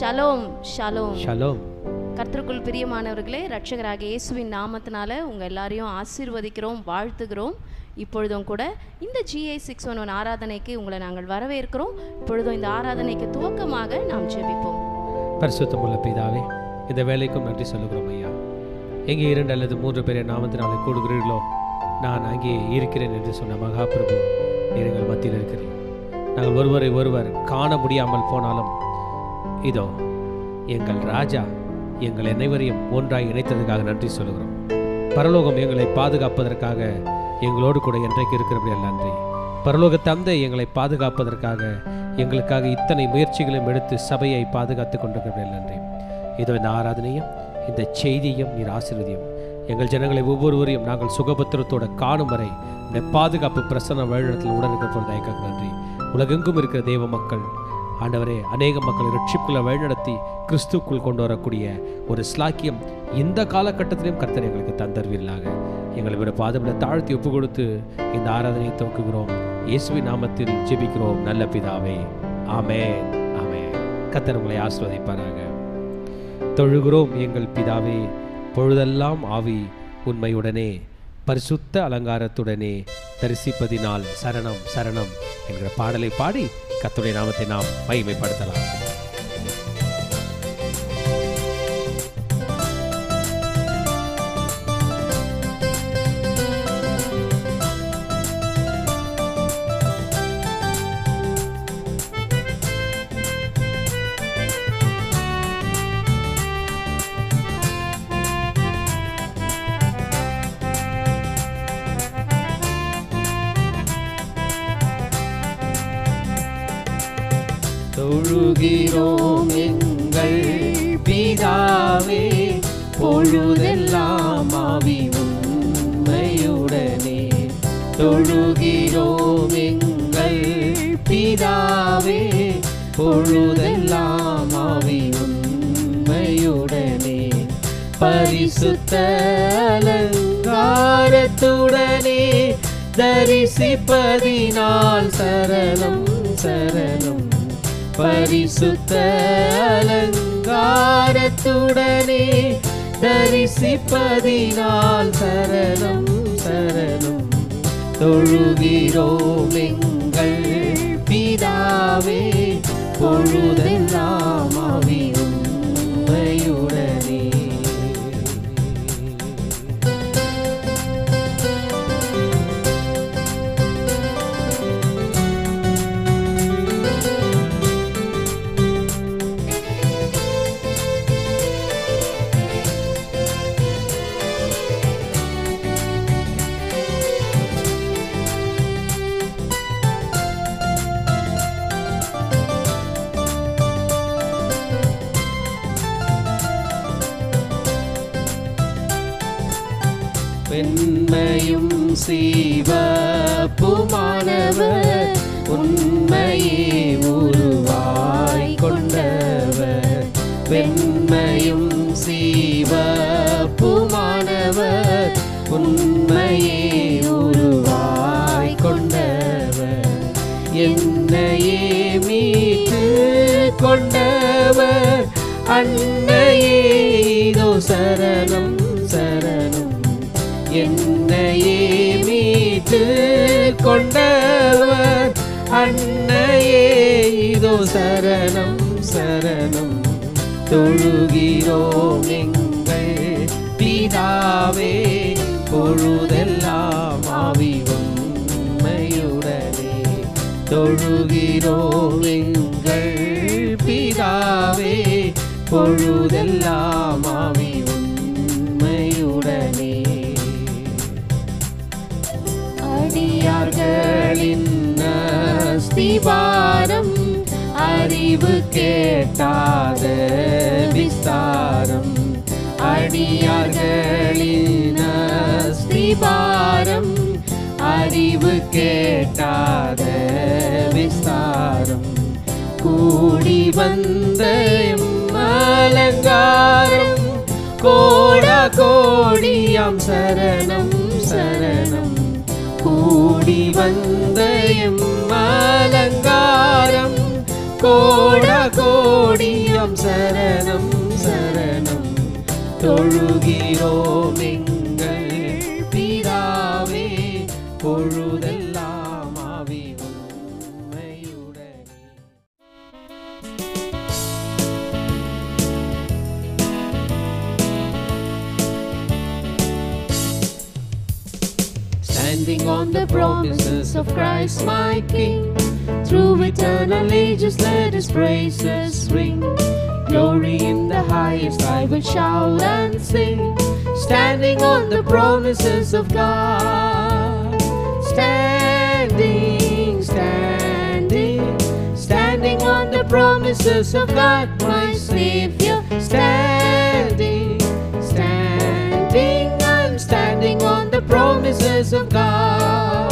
Shalom shalom shalom கர்த்தருக்குள் பிரியமானவர்களே ரட்சகராக இயேசுவின் நாமத்தினால உங்க எல்லாரையும் ஆசீர்வதிக்கிறோம் வாழ்த்துகிறோம் இப்பொழுதும் கூட இந்த ஜிஐ சிக்ஸ் ஒன் ஒன் ஆராதனைக்கு உங்களை நாங்கள் வரவேற்கிறோம் இப்பொழுதும் இந்த ஆராதனைக்கு துவக்கமாக நாம் ஜெபிப்போம் பரிசுத்தமுள்ள பிதாவே இந்த வேலைக்கும் நன்றி சொல்லுகிறோம் ஐயா எங்கே இரண்டு அல்லது மூன்று பேரை நாமத்தினாலே கூடுகிறீர்களோ நான் அங்கே இருக்கிறேன் என்று சொன்ன மகாபிரபு நீர் எங்கள் மத்தியில் இருக்கிறீர் நாங்கள் ஒருவரை ஒருவர் காண முடியாமல் போனாலும் இதோ எங்கள் ராஜா எங்கள் அனைவரையும் ஒன்றாய் இணைத்ததுக்காக நன்றி சொல்லுகிறோம் பரலோகம் எங்களை பாதுகாப்பதற்காக எங்களோடு கூட என்றைக்கு இருக்கிறபடியால் நன்றி பரலோக தந்தை எங்களை பாதுகாப்பதற்காக எங்களுக்காக இத்தனை முயற்சிகளையும் எடுத்து சபையை பாதுகாத்து கொண்டிருக்கிறபடியால் நன்றி இதோ இந்த ஆராதனையும் இந்த செய்தியும் நீர் ஆசீர்வதியும் எங்கள் ஜனங்களை ஒவ்வொருவரையும் நாங்கள் சுகபத்திரத்தோட காணும் வரை இந்த பாதுகாப்பு பிரசன்ன வழிநடத்தில் உடன் இருக்க போகிற தயக்காக நன்றி உலகெங்கும் இருக்கிற தெய்வ மக்கள் ஆண்டவரே அநேக மக்களை ரட்சிப்புக்குள்ள வழிநடத்தி கிறிஸ்துக்குள் கொண்டு வரக்கூடிய ஒரு ஸ்லாக்கியம் இந்த காலகட்டத்திலும் கர்த்தர் எங்களுக்கு தந்தருவில்லாக எங்களை விட பாதவிட தாழ்த்தி ஒப்பு கொடுத்து இந்த ஆராதனையை துவக்குகிறோம் இயேசுவின் நாமத்தில் ஜெபிக்கிறோம் நல்ல பிதாவே ஆமென் ஆமென் கர்த்தர் உங்களை ஆஸ்வதிப்பாராக தொழுகிறோம் எங்கள் பிதாவே பொழுதெல்லாம் ஆவி உண்மையுடனே பரிசுத்த அலங்காரத்துடனே தரிசிப்பதினால் சரணம் சரணம் என்கிற பாடலை பாடி கர்த்தருடைய நாமத்தை நாம் மகிமைப்படுத்தலாம் தொழுகிறோம் எங்கள் பிதாவே பொழுதெல்லாம் ஆவி உண்மையுடனே தொழுகிறோம் எங்கள் பிதாவே பொழுதெல்லாம் ஆவி உண்மையுடனே பரிசுத்த அலங்காரத்துடனே தரிசிப்பதினால் சரணம் சரணம் பரிசுத்த அலங்காரத்துடனே தரிசிப்பதினால் சரணம் சரணம் தொழுகிறோம் எங்கள் பிதாவே பொழுதெல்லாம் ஆவி உண்மையுடனே வெண்மையும் சீவப்புமானவர் உண்மையே உருவாய் கொண்டவர் வெண்மையும் சீவப்புமானவர் உண்மையே உருவாய் கொண்டவர் என்னையே மீட்டு கொண்டவர் அன்னையே இதோ சரணம் சரணம் என்னையே மீட்டு கொண்டவர் அன்னையே இதோ சரணம் சரணம் தொழுகிறோம் எங்கள் பிதாவே பொழுதெல்லாம் ஆவி உண்மையுடனே தொழுகிறோம் எங்கள் பிதாவே பொழுதெல்லாம் ஆவி உண்மையுடனே அடியார்களின் அஸ்திவாரம் அறிவு கேட்டாத விஸ்தாரம் அடியார்களின் அஸ்திவாரம் அறிவு கேட்டாத விஸ்தாரம் கூடி வந்த அலங்காரம் கோடா கோடியாம் சரணம் சரணம் கூடி வந்த எம் அலங்காரம் கோட கோடியம் சரணம் சரணம் தொழுகிறோம் எங்கள் பிதாவே பொழுதெல்லாம் ஆவி உண்மையுடனே Standing on the promises of Christ my King, through eternal ages let His praises ring. Glory in the highest I will shout and sing, standing on the promises of God. Standing, standing, standing on the promises of God, my Savior. Standing, standing, I'm standing on the promises of God.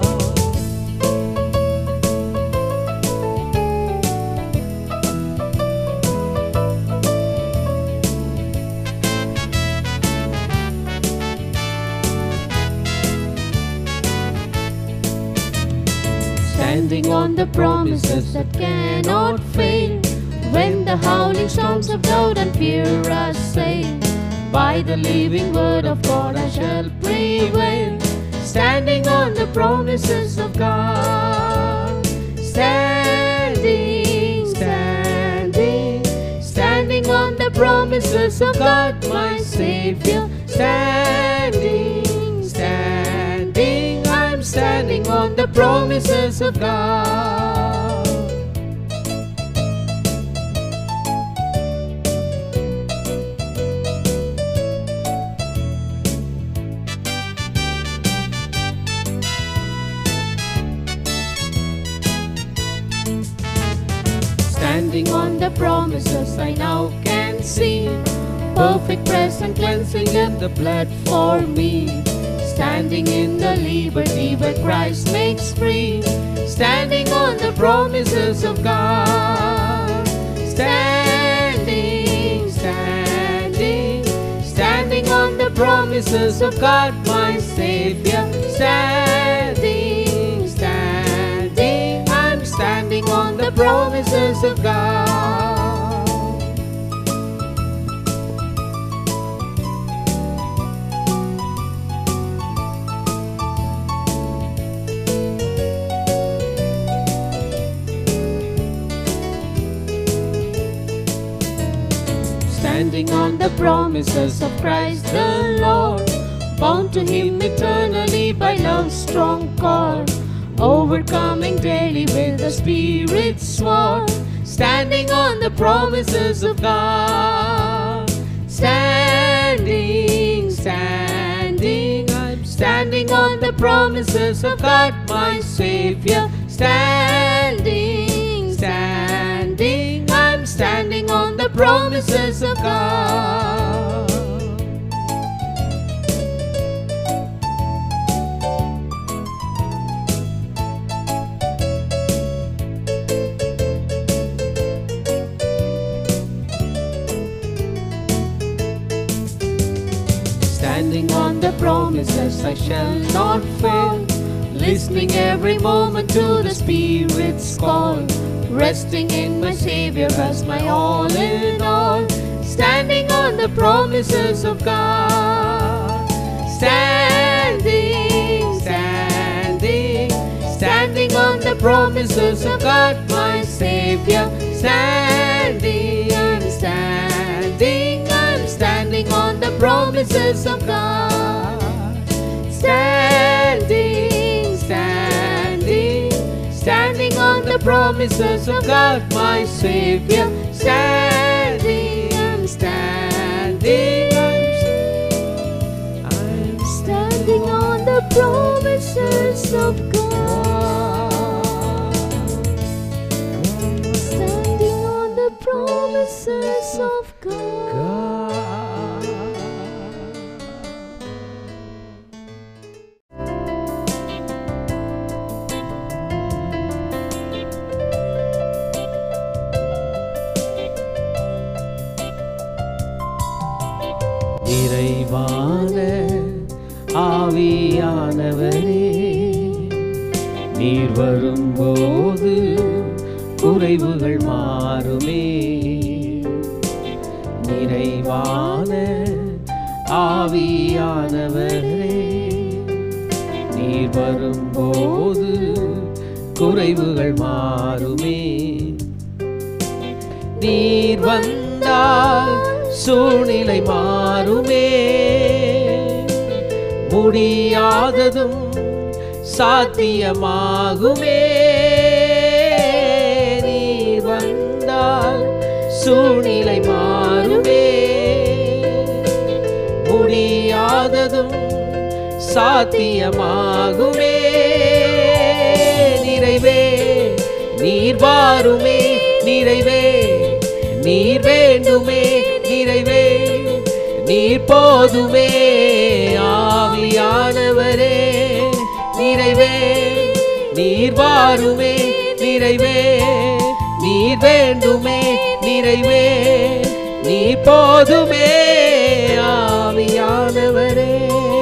Standing on the promises that cannot fail. When the howling storms of doubt and fear assail, by the living word of God I shall prevail. Standing on the promises of God. Standing, standing, standing on the promises of God, my Savior. Standing, standing, I'm standing on the promises of God. Standing on the promises I now can see. Perfect present cleansing in the blood for me. Standing in the liberty where Christ makes free. Standing on the promises of God. Standing, standing, standing on the promises of God, my Savior. Standing, standing, I'm standing on the promises of God. Standing on the promises of Christ the Lord, bound to Him eternally by love's strong cord, overcoming daily with the Spirit's sword, standing on the promises of God. Standing, standing, I'm standing on the promises of God, my Savior. Standing, standing, I'm standing on the promises of God. Standing on the promises I shall not fail. Listening every moment to the Spirit's call. Resting in my Savior as my all in all. Standing on the promises of God. Standing, standing, standing on the promises of God, my Savior. Standing, I'm standing, I'm standing on the promises of God. Standing, standing, standing on the promises of God, my Savior. Standing, I'm standing, I'm, I'm standing on the promises of God. Standing on the promises of God. நிறைவான ஆவியானவரே நீர் வரும்போது குறைவுகள் மாறுமே நிறைவான ஆவியானவரே நீர் வரும்போது குறைவுகள் மாறுமே நீர் வந்தால் சூழ்நிலை மாறுமே முடியாததும் சாத்தியமாகுமே நீர் வந்தால் சூழ்நிலை மாறுமே முடியாததும் சாத்தியமாகுமே நிறைவே நீர் வாருமே நிறைவே நீர் வேண்டுமே நிறைவே நீர் போதுமே ஆவியானவரே நிறைவே நீர் வாருமே நிறைவே நீர் வேண்டுமே நிறைவே நீர் போதுமே ஆவியானவரே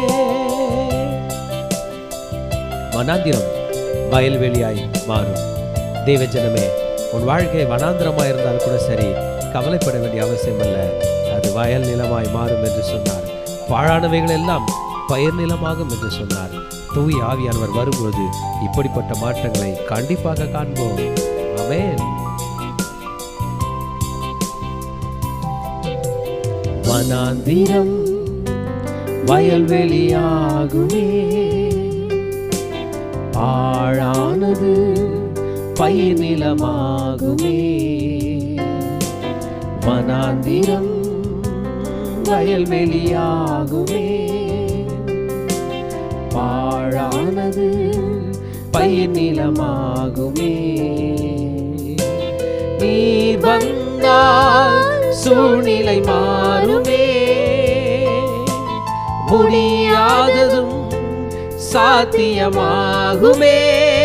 வனாந்திரம் வயல்வெளியாய் மாறும் தேவஜனமே உன் வாழ்க்கை வனாந்திரமாய் இருந்தால் கூட சரி கவலைப்பட வேண்டிய அவசியம் அல்ல அது வயல் நிலமாய் மாறும் என்று சொன்னார் பாழானவைகள் எல்லாம் பயிர் நிலமாகும் என்று சொன்னார் தூய் ஆவியானவர் வரும்போது இப்படிப்பட்ட மாற்றங்களை கண்டிப்பாக காண்போம் ஆமென் வனாந்திரம் வயல்வெளியாகுமே பாழானது பயிர் நிலமாகுமே வனாந்திரம் வயல்வெளியாகுமே பாழானது பயிர் நிலமாகுமே நீர் வந்தால் சூழ்நிலை மாறுமே முடியாததும் சாத்தியமாகுமே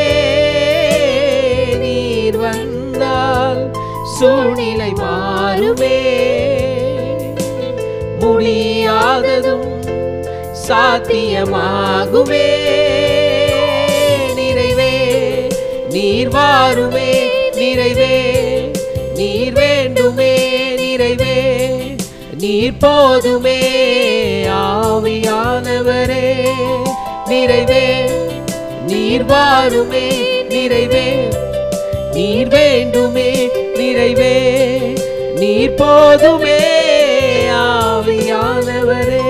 நீர் வந்தால் சூழ்நிலை மாறுமே முடியாததும் சாத்தியமாகுமே நிறைவே நீர் வாருமே நிறைவே நீர் வேண்டுமே நிறைவே நீர் போதுமே ஆவியானவரே நிறைவே நீர் வாருமே நிறைவே நீர் வேண்டுமே நிறைவே நீர் போதுமே ஆவியானவரே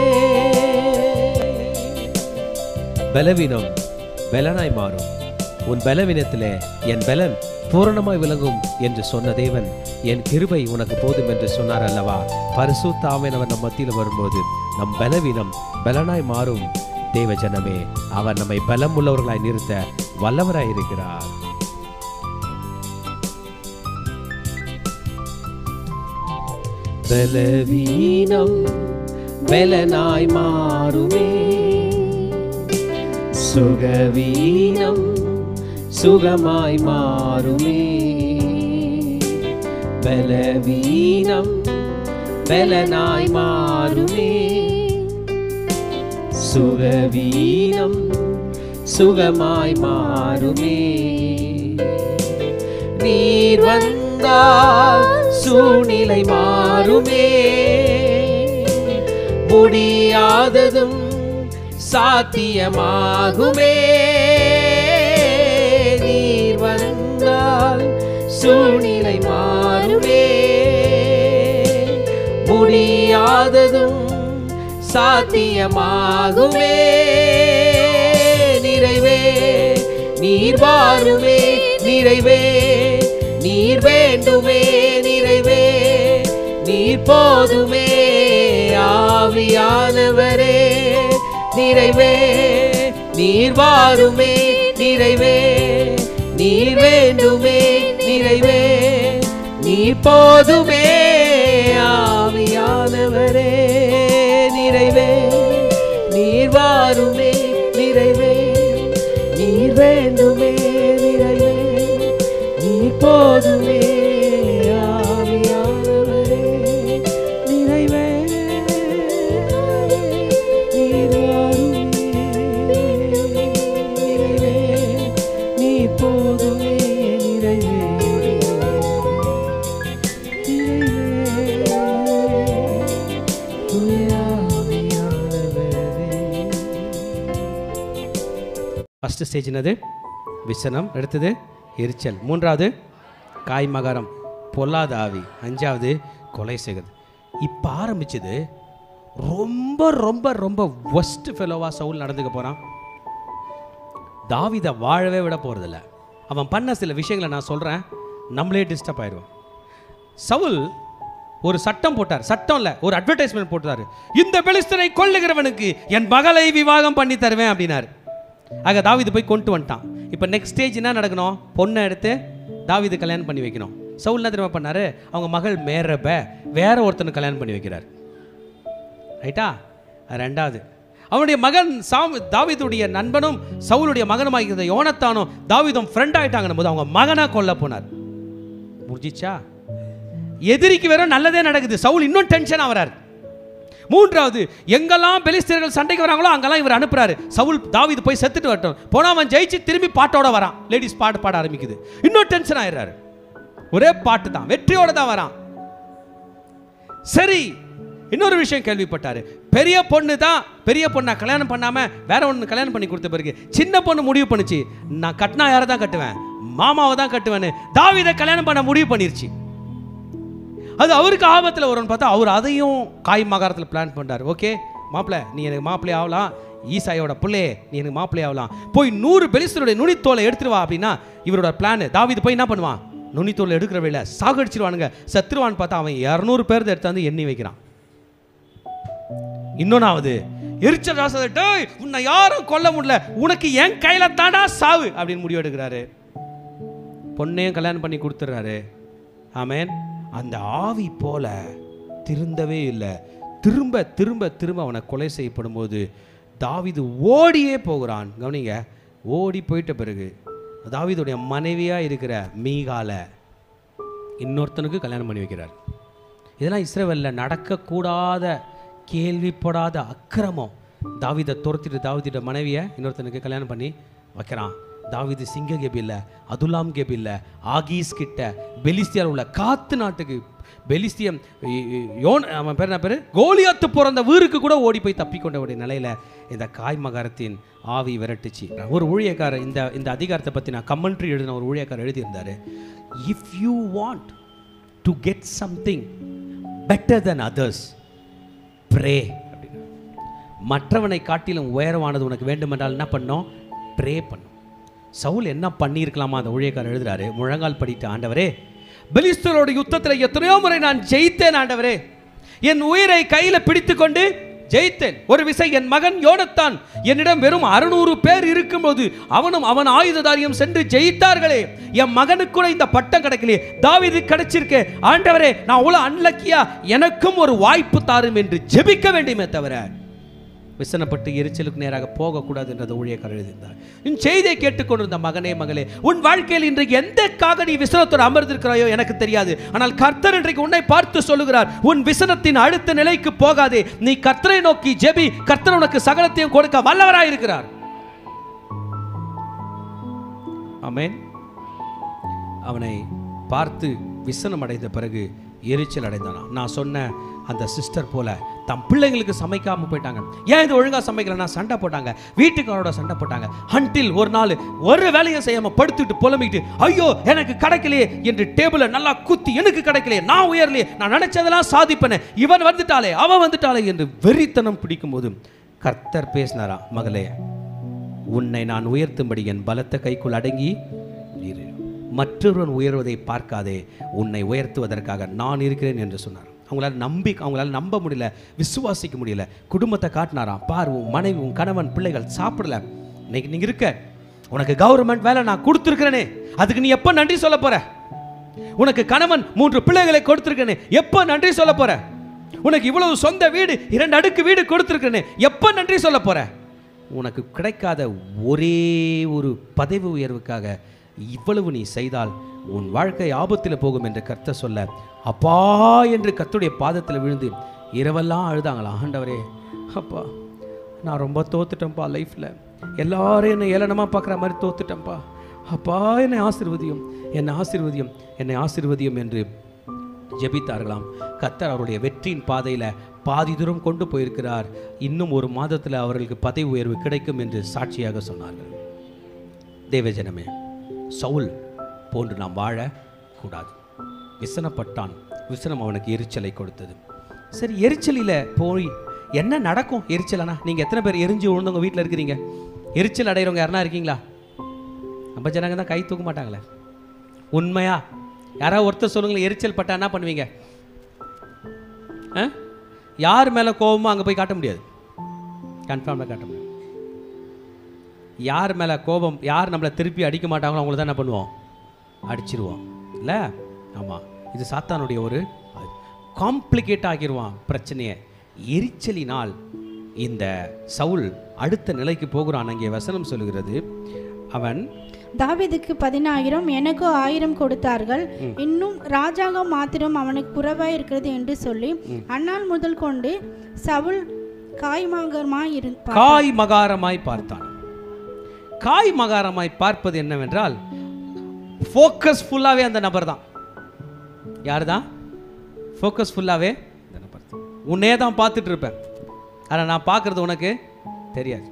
பலவீனம் பலனாய் மாறும் உன் பலவீனத்திலே என் பலன் பூரணமாய் விளங்கும் என்று சொன்ன தேவன் என் கிருபை உனக்கு போதும் என்று சொன்னார் அல்லவா பரிசுத்த ஆவியானவர் நம் மத்தியில் வரும்போது நம் பலவீனம் பலனாய் மாறும் தேவ ஜனமே அவர் நம்மை பலம் உள்ளவர்களாய் நிறுத்த வல்லவராய் இருக்கிறார் பலவீனம் பலனாய் மாறுமே சுகவீனம் சுகமாய் மாறுமே பலவீனம் பலனாய் மாறுமே சுகவீனம் சுகமாய் மாறுமே நீர் வந்தால் சூழ்நிலை மாறுமே முடியாததும் சாத்தியமாகுமே நீர் வந்தால் சூழ்நிலை மாறுமே முடியாததும் சாத்தியமாகுமே நிறைவே நீர் வாருமே நிறைவே நீர் வேண்டுமே நிறைவே நீர் போதுமே ஆவியானவரே நிறைவே நீர் வாருமே நிறைவே நீர் வேண்டுமே நிறைவே நீர் போதுமே ஆவியானவரே நிறைவே நீர் வாருமே நிறைவே நீர் வேண்டுமே நிறைவே நீர் போதுமே ஆவியானவரே நிறைவே நீர் வாருமே நிறைவே நீர் போதுமே நிறைவே ஃபஸ்ட்டு ஸ்டேஜ் என்னது விசனம் அடுத்தது எரிச்சல் மூன்றாவது காய்மகரம் பொல்லாத ஆவி அஞ்சாவது கொலை செய்கிறது இப்போ ஆரம்பிச்சது ரொம்ப ரொம்ப ரொம்ப ஒஸ்ட் ஃபெலோவா சவுல் நடந்துக்க போகிறான் தாவிதை வாழவே விட போகிறதில்ல அவன் பண்ண சில விஷயங்களை நான் சொல்கிறேன் நம்மளே டிஸ்டர்ப் ஆயிடுவோம் சவுல் ஒரு சட்டம் போட்டார் சட்டம் இல்லை ஒரு அட்வர்டைஸ்மெண்ட் போட்டார் இந்த பெலிஸ்தனை கொள்ளுகிறவனுக்கு என் மகளை விவாகம் பண்ணி தருவேன் அப்படின்னாரு ஆக தாவீது போய் கொண்டு வந்துட்டான் இப்போ நெக்ஸ்ட் ஸ்டேஜ் என்ன நடக்கணும் பொண்ணை எடுத்து தாவீது கல்யாணம் பண்ணி வைக்கணும் சவுல் என்ன தெரியுமா பண்ணாரு அவங்க மகள் மேரப வேற ஒருத்தனுக்கு கல்யாணம் பண்ணி வைக்கிறார் ரைட்டா அது ரெண்டாவது அவனுடைய மகன் சாம் தாவீதுடைய நண்பனும் சவுலுடைய மகனுமாகிய யோனத்தானும் தாவீதும் ஃப்ரெண்ட் ஆயிட்டாங்கன்னும் போது அவங்க மகனை கொல்ல போனார் முடிஞ்சிச்சா எதிரிக்கு வெறும் நல்லதே நடக்குது சவுல் இன்னும் டென்ஷன் ஆகிறார் மூன்றாவது எங்கெல்லாம் பெலிஸ்தீர்கள் சண்டைக்கு வராங்களோ அங்கெல்லாம் இவர் அனுப்புறாரு சவுல் தாவீது போய் செத்துட்டு வரட்டும் போனா அவன் ஜெயிச்சு திரும்பி பாட்டோட வரான் லேடிஸ் பாட்டு பாட ஆரம்பிக்குது இன்னும் டென்ஷன் ஆயிடுறாரு ஒரே பாட்டு தான் வெற்றியோட தான் வரான் சரி இன்னொரு விஷயம் கேள்விப்பட்டாரு பெரிய பொண்ணு தான் பெரிய பொண்ணை கல்யாணம் பண்ணாம வேற ஒன்று கல்யாணம் பண்ணி கொடுத்த பிறகு சின்ன பொண்ணு முடிவு பண்ணுச்சு நான் கட்டினா யாரை தான் கட்டுவேன் மாமாவை தான் கட்டுவேன்னு தாவீதை கல்யாணம் பண்ண முடிவு பண்ணிருச்சு அது அவருக்கு ஆபத்தில் வரும்னு பார்த்தா அவர் அதையும் காய் மகாரத்தில் பிளான் பண்ணார் ஓகே மாப்பிள்ளை நீ எனக்கு மாப்பிள்ளை ஆகலாம் ஈசாயோட பிள்ளையே நீ எனக்கு மாப்பிள்ளை ஆகலாம் போய் நூறு பெலிஸ்தருடைய நுனித்தோலை எடுத்துட்டு வா அப்படின்னா இவரோட பிளான் தாவீது போய் என்ன பண்ணுவான் நுனித்தோலை எடுக்கிற வேலை சாகடிச்சிருவானுங்க செத்துருவான்னு பார்த்தா அவன் இரநூறு பேர் எடுத்தாந்து எண்ணி வைக்கிறான் இன்னொன்னாவது எரிச்சல் ராசா டேய் உன்னை யாரும் கொல்ல முடியல உனக்கு என் கையில தாடா சாவு அப்படின்னு முடிவு எடுக்கிறாரு பொண்ணையும் கல்யாணம் பண்ணி கொடுத்துட்றாரு ஆமேன் அந்த ஆவி போல திருந்தவே இல்லை திரும்ப திரும்ப திரும்ப அவனை கொலை செய்யப்படும் போது தாவீது ஓடியே போகிறான் கவனிங்க ஓடி போயிட்ட பிறகு தாவீதுடைய மனைவியா இருக்கிற மீகால இன்னொருத்தனுக்கு கல்யாணம் பண்ணி வைக்கிறார் இதெல்லாம் இஸ்ரேவேலில் நடக்கக்கூடாத கேள்விப்படாத அக்கிரமம் தாவீதை துரத்திட்டு தாவீதோட மனைவியை இன்னொருத்தனுக்கு கல்யாணம் பண்ணி வைக்கிறான் தாவீது சிங்க கெபில்ல அதுலாம் கெபில்ல ஆகீஸ் கிட்ட பெலிஸ்தியார் உள்ள காத்து நாட்டுக்கு பெலிஸ்தியம் இ- இ- யோன் அவன் பேர் என்ன பேர் கோலியாத்து பிறந்த வீருக்கு கூட ஓடி போய் தப்பிக்கொண்டவுடைய நிலையில இந்த காய் மகாரத்தின் ஆவி விரட்டுச்சு ஒரு ஊழியக்காரர் இந்த இந்த அதிகாரத்தை பற்றி நான் கமெண்ட்ரி எழுதின ஒரு ஊழியக்காரர் எழுதியிருந்தாரு if you want to get something better then others pray அப்படின்னு மற்றவனை காட்டிலும் உயரமானது உனக்கு வேண்டுமென்றால் என்ன பண்ணோம் ப்ரே பண்ணும் சவுல் என்ன பண்ணியிருக்கலாமா அந்த ஊழியக்காரர் எழுதுறாரு முழங்கால் படித்த ஆண்டவரே பெலிஸ்தரோட யுத்தத்தில் எத்தனையோ முறை நான் ஜெயித்தேன் ஆண்டவரே என் உயிரை கையில் பிடித்துக்கொண்டு ஜெயித்தேன் ஒரு விசை என் மகன் யோனத்தான் என்னிடம் வெறும் அறுநூறு பேர் இருக்கும்போது அவனும் அவன் ஆயுததாரியும் சென்று ஜெயித்தார்களே என் மகனுக்கு கூட இந்த பட்டம் கிடைக்கலையே தாவீது கிடைச்சிருக்கு ஆண்டவரே நான் அவ்வளோ அன்லக்கியா எனக்கும் ஒரு வாய்ப்பு தாரும் என்று ஜெபிக்க வேண்டுமே தவிர விசனப்பட்டு எரிச்சலுக்கு நேராக போகக்கூடாது என்றது ஊழியக்காரர் எழுதியிருந்தார் உன் செய்தியை கேட்டுக்கொண்டிருந்த மகனே மகளே உன் வாழ்க்கையில் இன்றைக்கு எந்தக்காக நீ விசனத்தோடு அமர்ந்திருக்கிறாயோ எனக்கு தெரியாது ஆனால் கர்த்தர் இன்றைக்கு உன்னை பார்த்து சொல்லுகிறார் உன் விசனத்தின் அடுத்த நிலைக்கு போகாதே நீ கர்த்தரை நோக்கி ஜெபி கர்த்தர் உனக்கு சகலத்தையும் கொடுக்க வல்லவராய் இருக்கிறார் ஆமென் அவனை பார்த்து விசனம் அடைந்த பிறகு எரிச்சல் அடைந்தானாம் நான் சொன்ன அந்த சிஸ்டர் போல தம் பிள்ளைங்களுக்கு சமைக்காம போயிட்டாங்க ஏன் இது ஒழுங்கா சமைக்கலன்னா சண்டை போட்டாங்க வீட்டுக்காரோட சண்டை போட்டாங்க ஹண்டில் ஒரு நாள் ஒரு வேலையும் செய்யாம படுத்துட்டு புலம்பிக்கிட்டு ஐயோ எனக்கு கிடைக்கலையே என்று டேபிள நல்லா குத்தி எனக்கு கிடைக்கலையே நான் உயரலையே நான் நினைச்சதெல்லாம் சாதிப்பேனே இவன் வந்துட்டாளே அவன் வந்துட்டாளே என்று வெறித்தனம் பிடிக்கும் போது கர்த்தர் பேசினாரா மகளே உன்னை நான் உயர்த்தும்படி என் பலத்த கைக்குள் அடங்கி இரு மற்றொருவன் உயர்வதை பார்க்காதே உன்னை உயர்த்துவதற்காக நான் இருக்கிறேன் என்று சொன்னார் அவங்களால நம்பி அவங்களால நம்ப முடியல விசுவாசிக்க முடியல குடும்பத்தை காட்டினாராம் பார் உன் மனைவி உன் கணவன் பிள்ளைகள் சாப்பிடல இன்னைக்கு நீங்க இருக்க உனக்கு கவர்மெண்ட் வேலை நான் கொடுத்துருக்கிறேனே அதுக்கு நீ எப்போ நன்றி சொல்ல போற உனக்கு கணவன் மூன்று பிள்ளைகளை கொடுத்துருக்கேனே எப்போ நன்றி சொல்ல போற உனக்கு இவ்வளவு சொந்த வீடு இரண்டு அடுக்கு வீடு கொடுத்துருக்கேனே எப்போ நன்றி சொல்ல போற உனக்கு கிடைக்காத ஒரே ஒரு பதவி உயர்வுக்காக இவ்வளவு நீ செய்தால் உன் வாழ்க்கை ஆபத்தில் போகும் என்று கர்த்தர் சொல்ல அப்பா என்று கர்த்தருடைய பாதத்தில் விழுந்து இரவெல்லாம் அழுதாங்களா ஆண்டவரே அப்பா நான் ரொம்ப தோத்துட்டேன்ப்பா லைஃப்பில் எல்லாரும் என்னை ஏளனமாக பார்க்குற மாதிரி தோத்துட்டேன்ப்பா அப்பா என்னை ஆசிர்வதியும் என்னை ஆசிர்வதியும் என்னை ஆசிர்வதியும் என்று ஜெபித்தார்களாம் கர்த்தர் அவருடைய வெற்றியின் பாதையில் பாதி தூரம் கொண்டு போயிருக்கிறார் இன்னும் ஒரு மாதத்தில் அவர்களுக்கு பதவி உயர்வு கிடைக்கும் என்று சாட்சியாக சொன்னார்கள் தேவஜனமே சவுல் போன்று நாம் வாழக்கூடாது விசனப்பட்டான் விசனம் அவனுக்கு எரிச்சலை கொடுத்தது சரி எரிச்சலில் போய் என்ன நடக்கும் எரிச்சலனா நீங்கள் எத்தனை பேர் எரிஞ்சு விழுந்தவங்க வீட்டில் இருக்கிறீங்க எரிச்சல் அடைகிறவங்க யாருனா இருக்கீங்களா நம்ம ஜனங்க தான் கை தூக்க மாட்டாங்களே உண்மையா யாராவது ஒருத்தர் சொல்லுங்களேன் எரிச்சல் பட்டா என்ன பண்ணுவீங்க ஆ? யார் மேலே கோபமோ அங்கே போய் காட்ட முடியாது கன்ஃபார்மாக காட்ட முடியாது யார் மேலே கோபம் யார் நம்மளை திருப்பி அடிக்க மாட்டாங்களோ அவங்கள தான் என்ன பண்ணுவோம் அடிச்சிருவோம் இல்லை ஆமாம் இது சாத்தானுடைய ஒரு காம்ப்ளிகேட் ஆகிருவான் பிரச்சனையை எரிச்சலினால் இந்த சவுல் அடுத்த நிலைக்கு போகிறான் அங்கே வசனம் சொல்லுகிறது அவன் தாவீதுக்கு பதினாயிரம் எனக்கு ஆயிரம் கொடுத்தார்கள் இன்னும் ராஜாங்கம் மாத்திரம் அவனுக்கு குறைவாய் இருக்கிறது என்று சொல்லி அந்நாள் முதல் கொண்டு சவுல் காய்மாகரமாய் இருப்பார் காய் மகாரமாய் பார்த்தான் காய் மகாரமாய் பார்ப்பது என்னவென்றால் ஃபோக்கஸ் ஃபுல்லாகவே அந்த நபர் தான் யார் தான் ஃபோக்கஸ் ஃபுல்லாகவே அந்த நபர் தான் உன்னே தான் பார்த்துட்டு இருப்பேன் ஆனால் நான் பார்க்குறது உனக்கு தெரியாது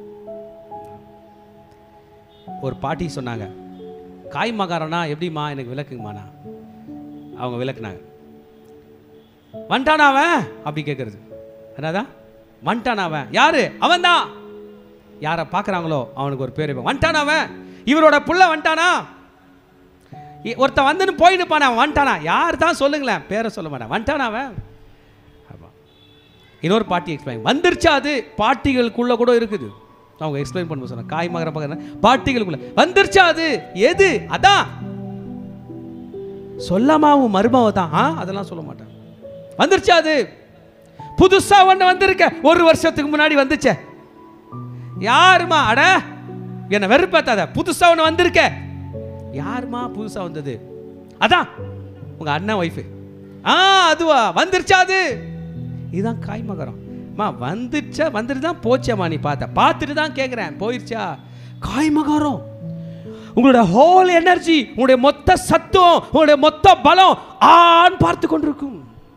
ஒரு பாட்டி சொன்னாங்க காய் மகாரனா எப்படிம்மா எனக்கு விளக்குங்கம்மாண்ணா அவங்க விளக்குனாங்க வந்துட்டானா அவன் அப்படி கேட்குறது என்னதான் வந்துட்டானா அவன் யாரு அவன் தான் யாரை பார்க்குறாங்களோ அவனுக்கு ஒரு பேர் வைப்பாங்க. வந்துட்டானா அவன் இவரோட புள்ள வந்துட்டானா இ- ஒருத்தன் வந்துன்னு போயிட்டு போனா அவன் வந்துட்டானா யார் தான் சொல்லுங்களேன் பேரை சொல்ல மாட்டேன் வந்துட்டானா அவன் ஆமா. இன்னொரு பாட்டி எக்ஸ்பிளைன் வந்துருச்சா அது பாட்டிகளுக்குள்ள கூட இருக்குது அவங்க எக்ஸ்பிளைன் பண்ண சொன்னாங்க காய் மகர பக்கம் பாட்டிகளுக்குள்ள வந்துருச்சா அது எது அதான் சொல்லாமா உன் மருமவ தான் ஆ அதெல்லாம் சொல்ல மாட்டேன் வந்துருச்சா அது புதுசா ஒண்ணு வந்திருக்க ஒரு வருஷத்துக்கு முன்னாடி வந்துச்சே யாருமா அட என்ன வெறுப்பேத்தாத புதுசா ஒண்ணு வந்திருக்க யாருமா புதுசா வந்தது அதான் உங்க அண்ணன் ஒய்ஃபு ஆ அதுவா வந்துருச்சா அது இதுதான் காய்மகரம் மா வந்துச்சா வந்துட்டு தான் போச்சேம்மா நீ பார்த்த பார்த்துட்டு தான் கேட்குறேன் போயிருச்சா காய்மகரம் உங்களுடைய ஹோல் எனர்ஜி உங்களுடைய மொத்த சத்துவம் உங்களுடைய மொத்த பலம் ஆண் பார்த்து கொண்டிருக்கும்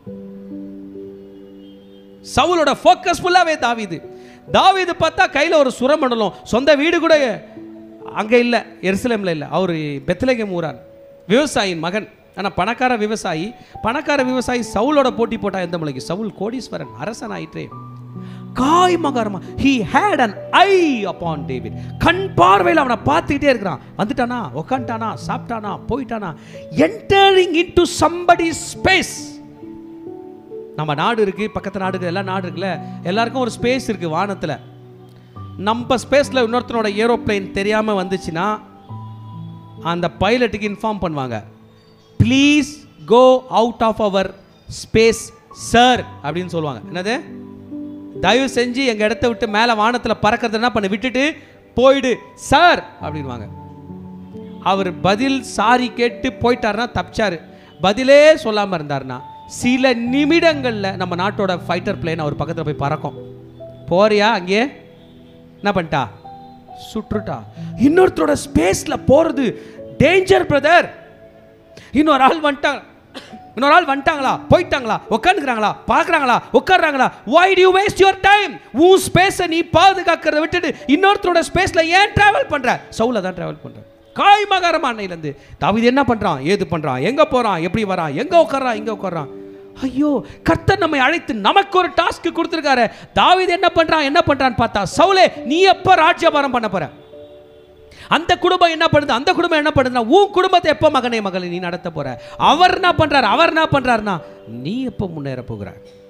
சவுலோட ஃபோக்கஸ் ஃபுல்லாகவே தாவீது தாவீது பார்த்தா கையில் ஒரு சுரமண்டலம் சொந்த வீடு கூட அங்கே இல்லை எருசலேமில் இல்லை அவர் பெத்லகேம் ஊரான் விவசாயியின் மகன் ஆனால் பணக்கார விவசாயி பணக்கார விவசாயி சவுலோட போட்டி போட்டா எந்த மலைக்கு சவுல் கோடீஸ்வரன் அரசன் ஆயிற்றே காய் மகாரமா he had an eye upon David கண் பார்வையில் அவனை பார்த்துக்கிட்டே இருக்கிறான் வந்துட்டானா உக்காண்டானா சாப்பிட்டானா போயிட்டானா entering into somebody space நம்ம நாடு இருக்குது பக்கத்து நாடுக்கு எல்லா நாடு இருக்குல்ல எல்லாருக்கும் ஒரு ஸ்பேஸ் இருக்குது வானத்தில் நம்ம ஸ்பேஸில் இன்னொருத்தனோட ஏரோப்ளேன் தெரியாமல் வந்துச்சுன்னா அந்த பைலட்டுக்கு இன்ஃபார்ம் பண்ணுவாங்க please go out of our space sir அப்படின்னு சொல்லுவாங்க என்னது தயவு செஞ்சு எங்கள் இடத்த விட்டு மேலே வானத்தில் பறக்கிறது என்ன பண்ண விட்டுட்டு போயிடு சார் அப்படின்வாங்க அவர் பதில் சாரி கேட்டு போயிட்டாருன்னா தப்பிச்சாரு பதிலே சொல்லாமல் இருந்தாருன்னா சில நிமிடங்களில் நம்ம நாட்டோட ஃபைட்டர் பிளேன் அவர் பக்கத்தில் போய் பறக்கும் போறியா அங்கே என்ன பண்ணிட்டா சுற்றுட்டா இன்னொருத்தரோட ஸ்பேஸில் போகிறது டேஞ்சர் பிரதர் இன்னொரு ஆள் வந்துட்டாங்க இன்னொரு ஆள் வந்துட்டாங்களா போயிட்டாங்களா உட்காந்துக்கிறாங்களா பார்க்குறாங்களா உட்காடுறாங்களா why do you waste your time உன் ஸ்பேஸை நீ பாதுகாக்கிறத விட்டுட்டு இன்னொருத்தரோட ஸ்பேஸில் ஏன் ட்ராவல் பண்ணுற சவுல தான் ட்ராவல் பண்ணுற காய் மகாரமா அன்னையிலேருந்து தாவிது என்ன பண்ணுறான் ஏது பண்ணுறான் எங்கே போகிறான் எப்படி வரான் எங்கே உட்கார்றான் இங்கே உட்கார்றான் ஐயோ கர்த்தர் நம்மை அழைத்து நமக்கு ஒரு டாஸ்க் கொடுத்துருக்காரு தாவீது என்ன பண்ணுறான் என்ன பண்ணுறான்னு பார்த்தா சவுலே நீ எப்போ ராஜ்யபாரம் பண்ண போற அந்த குடும்பம் என்ன பண்ணுது அந்த குடும்பம் என்ன பண்ணுதுன்னா உன் குடும்பத்தை எப்போ மகனே மகளை நீ நடத்த போற அவர் என்ன பண்றாரு அவர் என்ன பண்றாருன்னா நீ எப்போ முன்னேற போகிற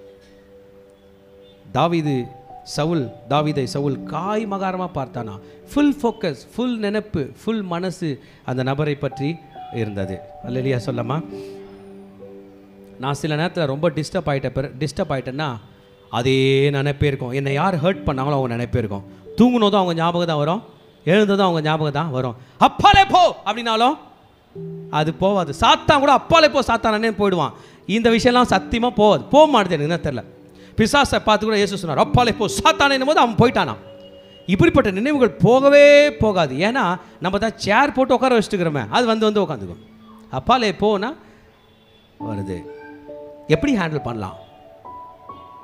தாவீது சவுல் தாவீதை சவுல் காய் மகாரமாக பார்த்தானா ஃபுல் ஃபோக்கஸ் ஃபுல் நினைப்பு ஃபுல் மனசு அந்த நபரை பற்றி இருந்தது அல்லையா சொல்லமா நான் சில நேரத்தில் ரொம்ப டிஸ்டர்ப் ஆகிட்ட பிற டிஸ்டர்ப் ஆகிட்டேன்னா அதே நினைப்பே இருக்கும் என்னை யார் ஹர்ட் பண்ணாங்களோ அவங்க நினைப்பே இருக்கும் தூங்குனதும் அவங்க ஞாபகம் தான் வரும் எழுந்ததும் அவங்க ஞாபகம் தான் வரும் அப்பாலே போ அப்படின்னாலும் அது போவாது சாத்தான் கூட அப்பாலே போ சாத்தானே போயிடுவான் இந்த விஷயம்லாம் சத்தியமாக போவாது போக மாட்டேது எனக்கு என்ன தெரில பிசாசை பார்த்து கூட இயேசு சொன்னார் அப்பாலே போ சாத்தானே போது அவன் போயிட்டானான் இப்படிப்பட்ட நினைவுகள் போகவே போகாது ஏன்னா நம்ம தான் சேர் போட்டு உட்கார வச்சுட்டுக்கிறோமே அது வந்து வந்து உட்காந்துக்கும் அப்பாலே போனா வருது எப்படி ஹேண்டில் பண்ணலாம்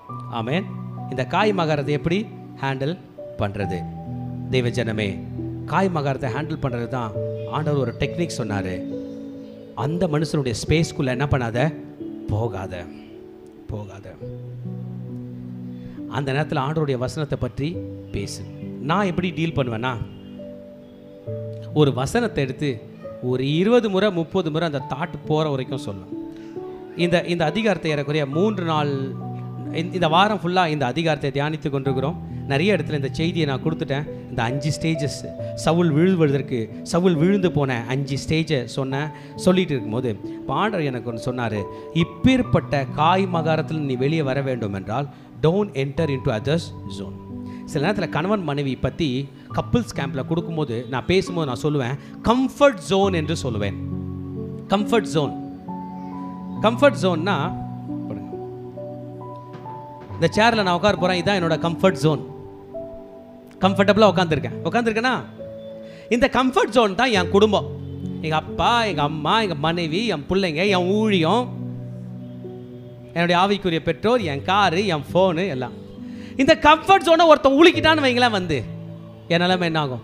ஆமென் இந்த காய் மகரத்தை எப்படி ஹேண்டில் பண்ணுறது தெய்வ ஜனமே காய் மகாரத்தை ஹேண்டில் பண்ணுறது தான் ஆண்டவர் ஒரு டெக்னிக் சொன்னார் அந்த மனுஷனுடைய ஸ்பேஸ்க்குள்ளே என்ன பண்ணாத போகாத போகாத அந்த நேரத்தில் ஆண்டவருடைய வசனத்தை பற்றி பேசு நான் எப்படி டீல் பண்ணுவேன்னா ஒரு வசனத்தை எடுத்து ஒரு இருபது முறை முப்பது முறை அந்த தாட் போகிற வரைக்கும் சொல்லும் இந்த இந்த அதிகாரத்தை ஏறக்குறைய மூன்று நாள் இந்த- இந்த வாரம் ஃபுல்லாக இந்த அதிகாரத்தை தியானித்து கொண்டிருக்கிறோம் நிறைய இடத்துல இந்த செய்தியை நான் கொடுத்துட்டேன் இந்த அஞ்சு ஸ்டேஜஸ் சவுல் விழுவதற்கு சவுல் விழுந்து போன அஞ்சு ஸ்டேஜை சொன்னேன் சொல்லிட்டு இருக்கும்போது இப்போ ஆண்டவர் எனக்கு ஒன்று சொன்னார் இப்பேற்பட்ட காய் மகாரத்தில் நீ வெளியே வர வேண்டும் என்றால் don't enter into others zone சில நேரத்தில் கணவன் மனைவி பற்றி கப்புள்ஸ் கேம்பில் கொடுக்கும்போது நான் பேசும்போது நான் சொல்லுவேன் கம்ஃபர்ட் ஜோன் என்று சொல்லுவேன் கம்ஃபர்ட் ஜோன் கம்ஃபர்ட் ஜோன்னா இந்த சேரில் நான் உட்கார போகிறேன் இதான் என்னோட கம்ஃபர்ட் ஜோன் கம்ஃபர்டபுளாக உட்காந்துருக்கேன் உட்காந்துருக்கேனா இந்த கம்ஃபர்ட் ஜோன் தான் என் குடும்பம் எங்கள் அப்பா எங்கள் அம்மா எங்கள் மனைவி என் பிள்ளைங்க என் ஊழியம் என்னுடைய ஆவிக்குரிய பெற்றோர் என் காரு என் ஃபோனு எல்லாம் இந்த கம்ஃபர்ட் ஜோனை ஒருத்தன் உலுக்கிட்டான்னு வைங்களேன் வந்து என் நிலைமை என்ன ஆகும்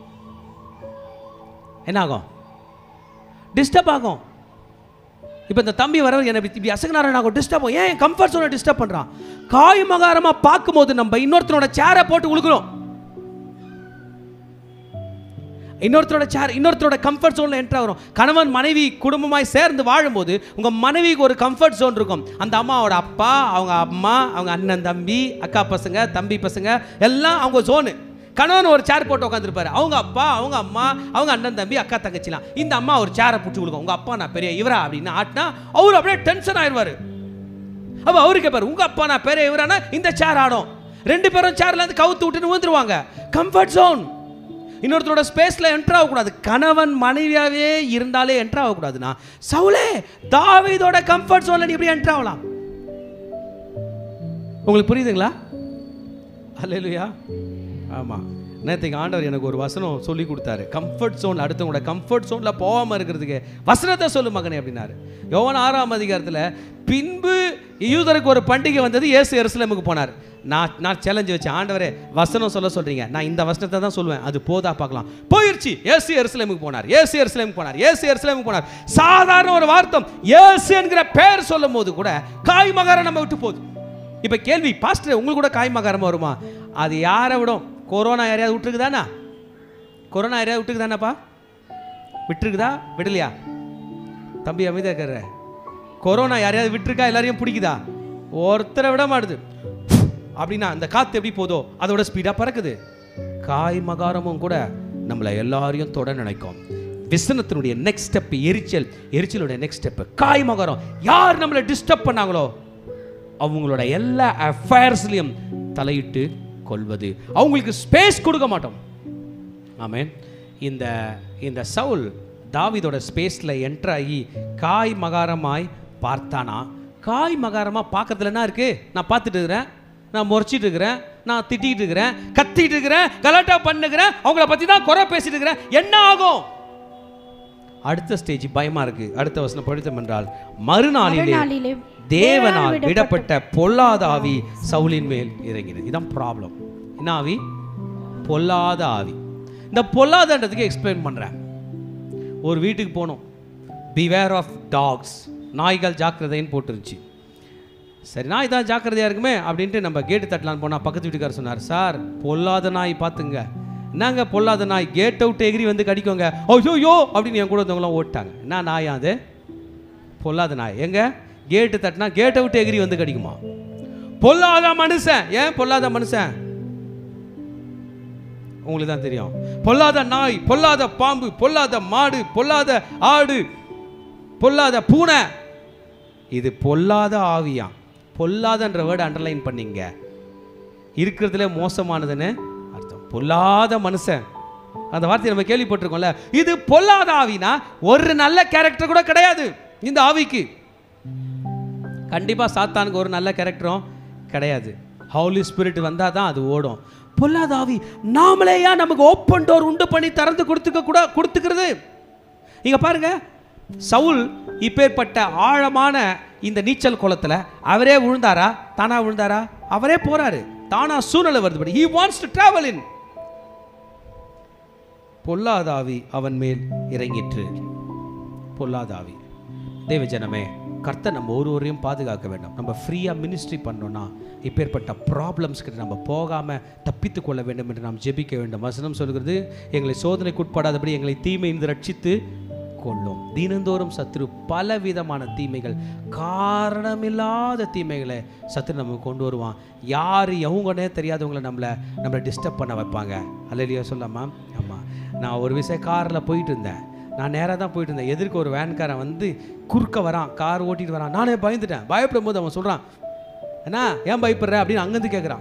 என்ன ஆகும் டிஸ்டர்ப் ஆகும் இப்போ இந்த தம்பி வர என்னை இப்படி இப்படி அசகனாரன் ஆகும் டிஸ்டர்ப் ஆகும் ஏன் கம்ஃபர்ட் ஜோனை டிஸ்டர்ப் பண்ணுறான் காய் மகாரமாக பார்க்கும்போது நம்ம இன்னொருத்தனோட சேரை போட்டு உழுக்குறோம் இன்னொருத்தரோட சேர் இன்னொருத்தரோட கம்ஃபர்ட் ஜோனில் என்ட்ரு ஆகிறோம் கணவன் மனைவி குடும்பமாய் சேர்ந்து வாழும்போது உங்கள் மனைவிக்கு ஒரு கம்ஃபர்ட் ஜோன் இருக்கும் அந்த அம்மாவோட அப்பா அவங்க அம்மா அவங்க அண்ணன் தம்பி அக்கா பசங்க தம்பி பசங்க எல்லாம் அவங்க ஜோனு கணவன் ஒரு சேர் போட்டு உட்காந்துருப்பாரு அவங்க அப்பா அவங்க அம்மா அவங்க அண்ணன் தம்பி அக்கா தங்கச்சிலாம் இந்த அம்மா ஒரு சேரை பிடிச்சி கொடுக்கும் உங்கள் அப்பா நான் பெரிய இவரா அப்படின்னு ஆட்டினா அவர் அப்படியே டென்ஷன் ஆயிடுவார் அப்போ அவருக்கு பாரு உங்கள் அப்பா நான் பெரிய இவரானா இந்த சேர் ஆடும் ரெண்டு பேரும் சேர்லேருந்து கவுத்து விட்டுன்னு வந்துருவாங்க கம்ஃபர்ட் ஜோன் இன்னொருத்தரோட ஸ்பேஸில் என்ட்ரு ஆகக்கூடாது கணவன் மனைவியாவே இருந்தாலே என்ட்ரு ஆகக்கூடாதுன்னா சவுலே தாவீதோட கம்ஃபர்ட் ஜோனில் நீ எப்படி என்ட்ரு ஆகலாம் உங்களுக்கு புரியுதுங்களா அல்லேலுயா ஆமாம் நேற்றுக்கு ஆண்டவர் எனக்கு ஒரு வசனம் சொல்லி கொடுத்தாரு கம்ஃபர்ட் ஜோன் அடுத்தவங்களோட கம்ஃபர்ட் ஜோனில் போகாமல் இருக்கிறதுக்கு வசனத்தை சொல்லு மகனே அப்படின்னாரு யோவான் ஆறாம் அதிகாரத்தில் பின்பு யூதருக்கு ஒரு பண்டிகை வந்தது இயேசு எருசலேமுக்கு போனார் நான் நான் சேலஞ்சு வச்சேன் ஆண்டவரே வசனம் சொல்ல சொல்றீங்க நான் இந்த வசனத்தை தான் சொல்லுவேன் அது போதா பார்க்கலாம் போயிருச்சு ஏசு எருசலேமுக்கு போனார் ஏசு எருசலேமுக்கு போனார் ஏசு எருசலேமுக்கு போனார் சாதாரண ஒரு வார்த்தம் ஏசு என்கிற பேர் சொல்லும் போது கூட காய் மகாரம் நம்ம விட்டு போகுது இப்போ கேள்வி பாஸ்டர் உங்களுக்கு கூட காய் மகாரம் வருமா அது யாரை விடும் கொரோனா யாரையாவது விட்டுருக்குதானா கொரோனா யாரையாவது விட்டுருக்குதானாப்பா விட்டுருக்குதா விடலையா தம்பி அமைதியா இருக்கிற கொரோனா யாரையாவது விட்டுருக்கா எல்லாரையும் பிடிக்குதா ஒருத்தரை விட மாட்டுது அப்படின்னா அந்த காத்து எப்படி போதோ அதோட ஸ்பீடா பறக்குது காய் மகாரமும் கூட நம்மளை எல்லாரையும் தொட நினைக்கும் விசனத்தினுடைய நெக்ஸ்ட் ஸ்டெப் எரிச்சல் எரிச்சலுடைய நெக்ஸ்ட் ஸ்டெப் காய் மகாரம் யார் நம்மளை டிஸ்டர்ப் பண்ணாங்களோ அவங்களோட எல்லா அஃபேர்ஸ்லையும் தலையிட்டு கொள்வது அவங்களுக்கு ஸ்பேஸ் கொடுக்க மாட்டோம் ஆமென் இந்த இந்த சவுல் தாவீதோட ஸ்பேஸில் என்டர் ஆகி காய் மகாரமாய் பார்த்தானா காய் மகாரமாக பார்க்கறதுல என்ன இருக்கு நான் பார்த்துட்டு இருக்கிறேன் நான் முறைச்சிட்டு இருக்கிறேன் நான் திட்டிகிட்டு இருக்கிறேன் கத்திட்டு இருக்கிறேன் கலாட்டா பண்ணுகிறேன் அவங்கள பற்றி தான் குறை பேசிட்டு இருக்கிறேன் என்ன ஆகும் அடுத்த ஸ்டேஜ் பயமா இருக்கு அடுத்த வசனம் படித்தோம் என்றால் மறுநாளிலே மறுநாளிலே தேவனால் விடப்பட்ட பொல்லாத ஆவி சவுலின் மேல் இறங்கினது இதான் ப்ராப்ளம் என்ன ஆவி பொல்லாத ஆவி இந்த பொல்லாதன்றதுக்கு எக்ஸ்பிளைன் பண்றேன் ஒரு வீட்டுக்கு போனோம் பிவேர் ஆஃப் டாக்ஸ் நாய்கள் ஜாக்கிரதைன்னு போட்டுருந்துச்சு சரி நாய் தான் ஜாக்கிரதையா இருக்குமே அப்படின்ட்டு நம்ம கேட்டு தட்டலான்னு போனால் பக்கத்து வீட்டுக்காரர் சொன்னார் சார் பொல்லாத நாய் பார்த்துங்க என்னங்க பொல்லாத நாய் கேட் அவுட் எகிரி வந்து கடிக்கோங்க ஐயோ அப்படின்னு என் கூட இருந்தவங்களாம் ஓட்டாங்க என்ன நாயா அது பொல்லாத நாய் எங்க கேட்டு தட்டினா கேட்டை விட்டு எகிரி வந்து கடிக்குமா பொல்லாத மனுஷன் ஏன் பொல்லாத மனுஷன் உங்களுக்கு தான் தெரியும் பொல்லாத நாய் பொல்லாத பாம்பு பொல்லாத மாடு பொல்லாத ஆடு பொல்லாத பூனை இது பொல்லாத ஆவியா பொல்லாதன்ற வேர்டு அண்டர்லைன் பண்ணீங்க இருக்கிறதுல மோசமானதுன்னு அர்த்தம் பொல்லாத மனுஷன் அந்த வார்த்தையை நம்ம கேள்விப்பட்டிருக்கோம்ல இது பொல்லாத ஆவினா ஒரு நல்ல கேரக்டர் கூட கிடையாது இந்த ஆவிக்கு கண்டிப்பாக சாத்தானுக்கு ஒரு நல்ல கேரக்டரும் கிடையாது ஹவுலி ஸ்பிரிட் வந்தால் தான் அது ஓடும் பொல்லாத ஆவி நாமளேயா நமக்கு ஓப்பன் டோர் உண்டு பண்ணி திறந்து கொடுத்துக்க கூட கொடுத்துக்கிறது இங்க பாருங்க சவுல் இப்பேற்பட்ட ஆழமான இந்த நீச்சல் குளத்துல அவரே விழுந்தாரா தானா விழுந்தாரா அவரே போறாரு தானா சூழ்நிலை வருது he wants to travel in பொல்லாதாவி அவன் மேல் இறங்கிற்று பொல்லாதாவி தேவ ஜனமே கர்த்தர் நம்ம ஒருவரையும் பாதுகாக்க வேண்டும் நம்ம ஃப்ரீயாக மினிஸ்ட்ரி பண்ணோம்னா இப்பேற்பட்ட ப்ராப்ளம்ஸ் கிட்ட நம்ம போகாமல் தப்பித்து கொள்ள வேண்டும் என்று நாம் ஜெபிக்க வேண்டும் வசனம் சொல்கிறது எங்களை சோதனைக்கு உட்படாதபடி எங்களை தீமையிலிருந்து ரட்சித்து கொள்ளும் தினந்தோறும் சத்துரு பல விதமான தீமைகள் காரணமில்லாத தீமைகளை சத்துரு நமக்கு கொண்டு வருவான் யார் எவங்கனே தெரியாதவங்கள நம்மளை நம்மளை டிஸ்டர்ப் பண்ண வைப்பாங்க அல்லையா சொல்லாமா ஆமாம் நான் ஒரு விஷயம் காரில் போயிட்டு இருந்தேன் நான் நேராக தான் போயிட்டு இருந்தேன் எதிர்க்க ஒரு வேன்காரன் வந்து குறுக்க வரான் கார் ஓட்டிட்டு வரான் நானே பயந்துட்டேன் பயப்படும் போது அவன் சொல்கிறான் அண்ணா ஏன் பயப்படுற அப்படின்னு அங்கேருந்து கேட்குறான்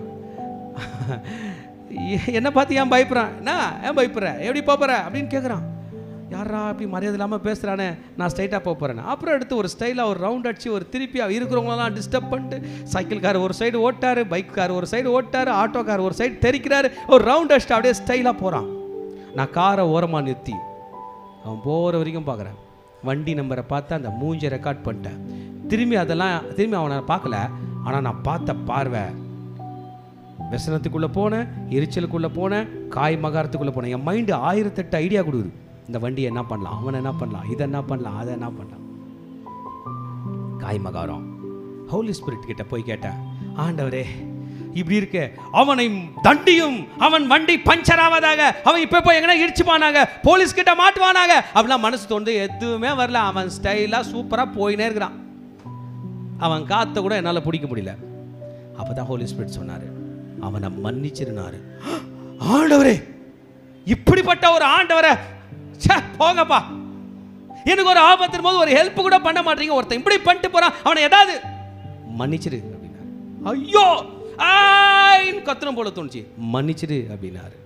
என்ன பார்த்து ஏன் பயப்படுறான் என்ன ஏன் பயப்படுற எப்படி போகிற அப்படின்னு கேட்குறான் யாரா அப்படி மரியாதை இல்லாமல் பேசுகிறானே நான் ஸ்ட்ரைட்டாக போக போகிறேன் அப்புறம் எடுத்து ஒரு ஸ்டைலாக ஒரு ரவுண்ட் அடிச்சு ஒரு திருப்பி இருக்கிறவங்களெல்லாம் டிஸ்டர்ப் பண்ணிட்டு சைக்கிள்கார் ஒரு சைடு ஓட்டாரு பைக்கார் ஒரு சைடு ஓட்டாரு ஆட்டோக்கார் ஒரு சைடு தெரிக்கிறாரு ஒரு ரவுண்ட் அடிச்சுட்டு அப்படியே ஸ்டைலாக போகிறான் நான் காரை ஓரமாக நிறுத்தி அவன் போகிற வரைக்கும் பார்க்குறேன் வண்டி நம்பரை பார்த்து அந்த மூஞ்சை ரெக்கார்ட் பண்ணிட்டேன் திரும்பி அதெல்லாம் திரும்பி அவனை பார்க்கல ஆனால் நான் பார்த்த பார்வை व्यसனத்துக்குள்ளே போனேன் எரிச்சலுக்குள்ளே போனேன் காய் மகாரத்துக்குள்ளே போனேன் என் மைண்டு ஆயிரத்தெட்டு ஐடியா கொடுக்குது இந்த வண்டியை என்ன பண்ணலாம் அவனை என்ன பண்ணலாம் இதை என்ன பண்ணலாம் அதை என்ன பண்ணலாம் காய் மகாரம் ஹோலி ஸ்பிரிட் கிட்ட போய் கேட்டேன் ஆண்டவரே இப்படி இருக்கு அவனை தண்டியும் அவன் வண்டி பஞ்சர் ஆவதாக அவன் இப்போ போய் எங்கன்னா இடிச்சுப்பானாங்க போலீஸ் கிட்ட மாட்டுவானாங்க அப்படிலாம் மனசு தோண்டு எதுவுமே வரல அவன் ஸ்டைலாக சூப்பராக போயினே இருக்கிறான் அவன் காத்த கூட என்னால் பிடிக்க முடியல அப்பதான் ஹோலி ஸ்பிரிட் சொன்னாரு அவனை மன்னிச்சிருனாரு ஆண்டவரே இப்படிப்பட்ட ஒரு ஆண்டவரை ச்சே போங்கப்பா எனக்கு ஒரு ஆபத்தின் போது ஒரு ஹெல்ப் கூட பண்ண மாட்டீங்க ஒருத்தன் இப்படி பண்ணிட்டு போறான் அவனை ஏதாவது மன்னிச்சிரு அப்படின்னாரு ஐயோ ஆயின்னு கத்தனம் போல தோணுச்சு மன்னிச்சிரு அப்படின்னாரு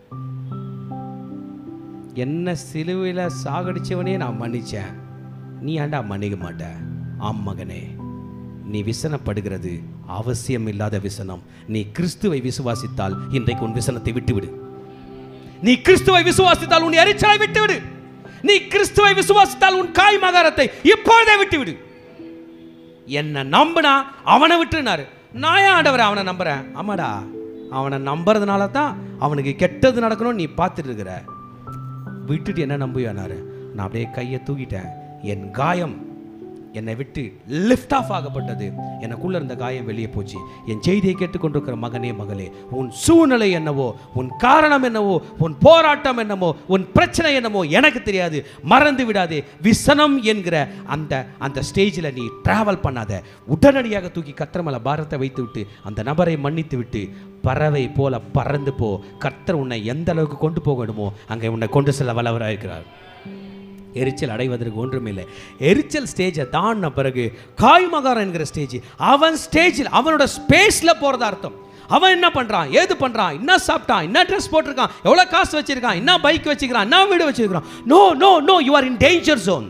என்ன சிலுவையில் சாகடிச்சவனே நான் மன்னிச்சேன் நீ ஏன்டா மன்னிக்க மாட்ட ஆம் மகனே நீ விசனப்படுகிறது அவசியம் இல்லாத விசனம் நீ கிறிஸ்துவை விசுவாசித்தால் இன்றைக்கு உன் விசனத்தை விட்டுவிடு நீ கிறிஸ்துவை விசுவாசித்தால் உன் எரிச்சலை விட்டுவிடு நீ கிறிஸ்துவை விசுவாசித்தால் உன் காய் மகாரத்தை இப்பொழுதே விட்டுவிடு என்ன நம்பினா அவனை விட்டுனாரு நான் ஏன் ஆண்டவரை அவனை நம்புறேன் ஆமாடா அவனை நம்புறதுனால தான் அவனுக்கு கெட்டது நடக்கணும்னு நீ பார்த்துட்டு இருக்கிற விட்டுட்டு என்ன நம்புவானாரு நான் அப்படியே கையை தூக்கிட்டேன் என் காயம் என்னை விட்டு லிஃப்ட் ஆஃப் ஆகப்பட்டது எனக்குள்ள இருந்த காயம் வெளியே போச்சு என் செய்தியை கேட்டுக்கொண்டிருக்கிற மகனே மகளே உன் சூழ்நிலை என்னவோ உன் காரணம் என்னவோ உன் போராட்டம் என்னவோ உன் பிரச்சனை என்னவோ எனக்கு தெரியாது மறந்து விடாதே விசனம் என்கிற அந்த அந்த ஸ்டேஜில் நீ டிராவல் பண்ணாத உடனடியாக தூக்கி கத்திரமல பாரத்தை வைத்து விட்டு அந்த நபரை மன்னித்து விட்டு பறவை போல பறந்து போ கர்த்தர் உன்னை எந்த அளவுக்கு கொண்டு போகணுமோ அங்கே உன்னை கொண்டு செல்ல வல்லவராக இருக்கிறார் எரிச்சல் அடைவதற்கு ஒன்றுமில்லை எரிச்சல் ஸ்டேஜை தாண்டின பிறகு காய்மகாரம் என்கிற ஸ்டேஜ் அவன் ஸ்டேஜில் அவனோட ஸ்பேஸில் போகிறதா அர்த்தம் அவன் என்ன பண்ணுறான் ஏது பண்ணுறான் என்ன சாப்பிட்டான் என்ன ட்ரெஸ் போட்டிருக்கான் எவ்வளோ காசு வச்சிருக்கான் என்ன பைக் வச்சுக்கிறான் என்ன வீடு வச்சிருக்கான் no no no you are in danger zone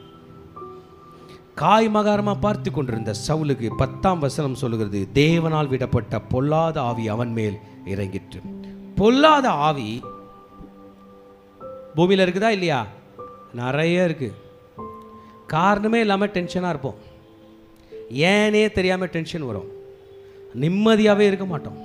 காய் மகாரமாக பார்த்து கொண்டிருந்த சவுலுக்கு பத்தாம் வசனம் சொல்லுகிறது தேவனால் விடப்பட்ட பொல்லாத ஆவி அவன் மேல் இறங்கிற்று பொல்லாத ஆவி பூமியில் இருக்குதா இல்லையா நிறைய இருக்கு காரணமே இல்லாமல் டென்ஷனாக இருப்போம் ஏனே தெரியாமல் டென்ஷன் வரும் நிம்மதியாகவே இருக்க மாட்டோம்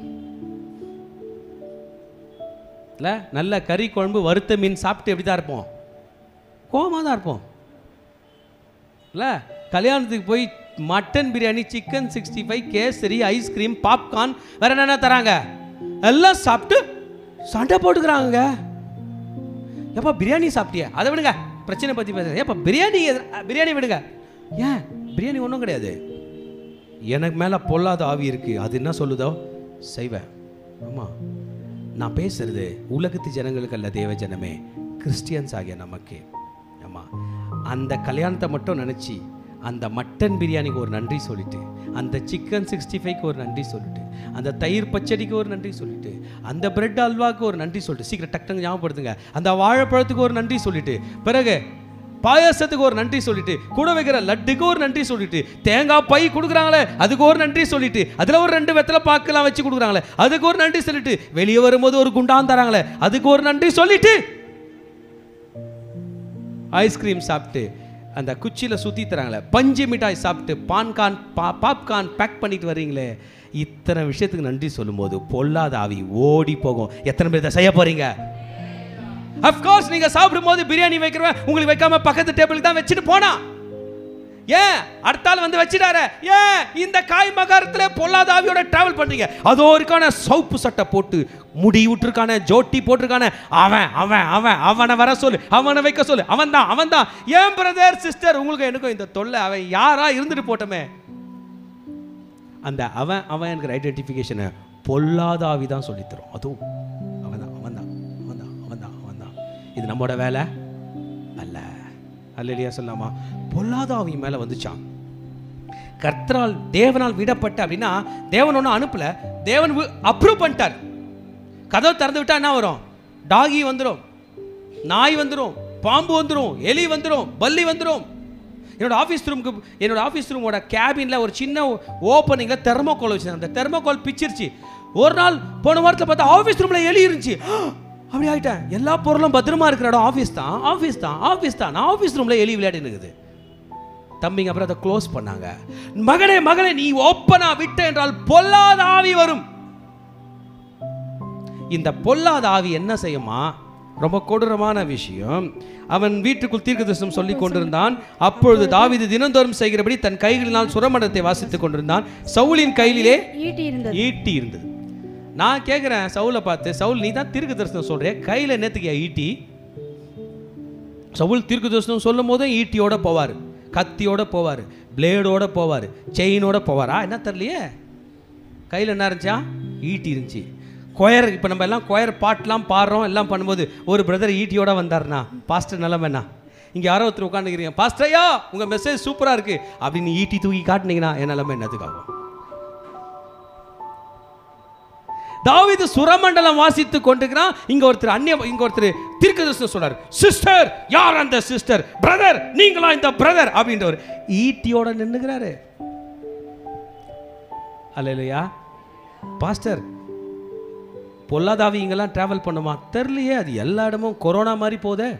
இல்லை நல்ல கறி குழம்பு வறுத்த மீன் சாப்பிட்டு எப்படி தான் இருப்போம் கோவமாக தான் இருப்போம் இல்லை கல்யாணத்துக்கு போய் mutton biryani chicken sixty five kesari ice cream popcorn வேற என்னென்ன தராங்க எல்லாம் சாப்பிட்டு சண்டை போட்டுக்கிறாங்க ஏப்பா பிரியாணி சாப்பிட்டியா அதை விடுங்க பிரச்சனை பற்றி பேசுகிறேன் ஏப்பா பிரியாணி எது- அஹ், பிரியாணி விடுங்க ஏன் பிரியாணி ஒன்றும் கிடையாது எனக்கு மேலே பொல்லாத ஆவி இருக்கு அது என்ன சொல்லுதோ செய்வேன் ஆமாம் நான் பேசுறது உலகத்து ஜனங்களுக்கு அல்ல தேவ ஜனமே கிறிஸ்டியன்ஸ் ஆகிய நமக்கு ஆமாம் அந்த கல்யாணத்தை மட்டும் நினச்சி அந்த மட்டன் பிரியாணிக்கு ஒரு நன்றி சொல்லிட்டு அந்த சிக்கன் சிக்ஸ்டி ஃபைவ்க்கு ஒரு நன்றி சொல்லிட்டு அந்த தயிர் பச்சடிக்கு ஒரு நன்றி சொல்லிட்டு அந்த பிரெட் அல்வாக்கு ஒரு நன்றி சொல்லிட்டு சீக்கிரம் டக்குனு ஞாபகப்படுத்துங்க அந்த வாழைப்பழத்துக்கு ஒரு நன்றி சொல்லிட்டு பிறகு பாயாசத்துக்கு ஒரு நன்றி சொல்லிட்டு கூட வைக்கிற லட்டுக்கு ஒரு நன்றி சொல்லிட்டு தேங்காய் பை கொடுக்குறாங்களே அதுக்கு ஒரு நன்றி சொல்லிட்டு அதில் ஒரு ரெண்டு வெத்தலை பாக்கெல்லாம் வச்சு கொடுக்குறாங்களே அதுக்கு ஒரு நன்றி சொல்லிட்டு வெளியே வரும்போது ஒரு குண்டான் தராங்களே அதுக்கு ஒரு நன்றி சொல்லிட்டு ஐஸ்கிரீம் சாப்பிட்டு அந்த குச்சியில் சுற்றி தராங்களே பஞ்சு மிட்டாய் சாப்பிட்டு பான்கார்ன் பா பாப்கார்ன் பேக் பண்ணிட்டு வர்றீங்களே இத்தனை விஷயத்துக்கு நன்றி சொல்லும்போது பொல்லாத ஆவி ஓடி போகும் எத்தனை பேர் இதை செய்ய போறீங்க அஃப்கோர்ஸ் நீங்க சாப்பிடும்போது பிரியாணி வைக்கிறவன் உங்களுக்கு வைக்காம பக்கத்து டேபிளுக்கு தான் வச்சுட்டு போனா ஏன் அடுத்த ஆள் வந்து வச்சிட்டாரு ஏன் இந்த காய் மகாரத்துல பொல்லாத ஆவியோட டிராவல் பண்றீங்க அதோ இருக்கான சவுப்பு சட்டை போட்டு முடி விட்டுருக்கான ஜோட்டி போட்டிருக்கான அவன் அவன் அவன் அவனை வர சொல்லு அவனை வைக்க சொல்லு அவன் தான் அவன் தான் ஏன் பிரதர் சிஸ்டர் உங்களுக்கு எனக்கும் இந்த தொல்லை அவன் யாரா இருந்துட்டு போட்டோமே அந்த அவன் அவன் எனக்கு ஐடென்டிஃபிகேஷனை பொல்லாத ஆவி தான் சொல்லித்தரும் அதுவும் அவன் தான் அவன் தான் அவன் தான் அவன் தான் அவன் தான் இது நம்மளோட வேலை அல்ல அல்லையா சொல்லாமா பொல்லாத ஆவி மேலே வந்துச்சான் கர்த்தரால் தேவனால் விடப்பட்ட அப்படின்னா தேவன் ஒன்றும் அனுப்பல தேவன் அப்ரூவ் பண்ணிட்டார் கதவு திறந்து விட்டா என்ன வரும் டாகி வந்துடும் நாய் வந்துடும் பாம்பு வந்துடும் எலி வந்துடும் பல்லி வந்துடும் என்னோட ஆஃபீஸ் ரூமுக்கு என்னோட ஆஃபீஸ் ரூமோட கேபினில் ஒரு சின்ன ஓப்பனிங்கில் தெர்மோகோல் வச்சுருந்தாங்க அந்த தெர்மோகோல் பிச்சிருச்சு ஒரு நாள் போன வாரத்தில் பார்த்தா ஆஃபீஸ் ரூமில் எலி இருந்துச்சு அப்படி ஆயிட்டேன் எல்லா பொருளும் பத்திரமா இருக்கிற இடம் ஆஃபீஸ் தான் ஆஃபீஸ் தான் ஆஃபீஸ் தான் நான் ஆஃபீஸ் ரூமில் எலி விளையாடி இருக்குது தம்பிங்க அப்புறம் அதை க்ளோஸ் பண்ணாங்க மகனே மகளே நீ ஓப்பனா விட்ட என்றால் பொல்லாத ஆவி வரும் இந்த பொல்லாத ஆவி என்ன செய்யுமா ரொம்ப கொடூரமான விஷயம் அவன் வீட்டுக்குள் தீர்க்கதரிசனம் சொல்லி கொண்டிருந்தான் அப்பொழுது தாவீது தினந்தோறும் செய்கிறபடி தன் கைகளினால் சுரமண்டத்தை வாசித்துக் கொண்டிருந்தான் சவுலின் கையிலே ஈட்டி இருந்தது ஈட்டி இருந்தது நான் கேட்குறேன் சவுலை பார்த்து சவுல் நீ தான் தீர்க்க தரிசனம் சொல்றிய கையில் என்னத்துக்கு ஈட்டி சவுல் தீர்க்க தரிசனம் சொல்லும் போதும் ஈட்டியோட போவார் கத்தியோட போவார் பிளேடோட போவார் செயினோட போவாரா என்ன தெரியலையே கையில் என்ன இருந்துச்சா ஈட்டி இருந்துச்சு கொயர் இப்போ நம்ம எல்லாம் கொயர் பாட்டெலாம் பாடுறோம் எல்லாம் பண்ணும்போது ஒரு பிரதர் ஈட்டியோட வந்தார்னா பாஸ்டர் நிலமைண்ணா இங்கே யாரோ ஒருத்தர் உட்காந்துக்கிறீங்க பாஸ்டர் ஐயா உங்கள் மெசேஜ் சூப்பராக இருக்குது அப்படின்னு ஈட்டி தூக்கி காட்டுனீங்கன்னா என் நிலைமை என்னத்துக்காகும் தாவீது சுரமண்டலம் வாசித்து கொண்டிருக்கிறான் இங்க ஒருத்தர் அந்நிய இங்க ஒருத்தர் தீர்க்கதரிசனம் சொல்றாரு சிஸ்டர் யார் அந்த சிஸ்டர் பிரதர் நீங்களா இந்த பிரதர் அப்படின்றவர் ஈட்டியோட நின்னுகிறாரு அல்லையா பாஸ்டர் பொல்லாதாவி இங்கெல்லாம் டிராவல் பண்ணுமா தெரியலையே அது எல்லா இடமும் கொரோனா மாதிரி போதே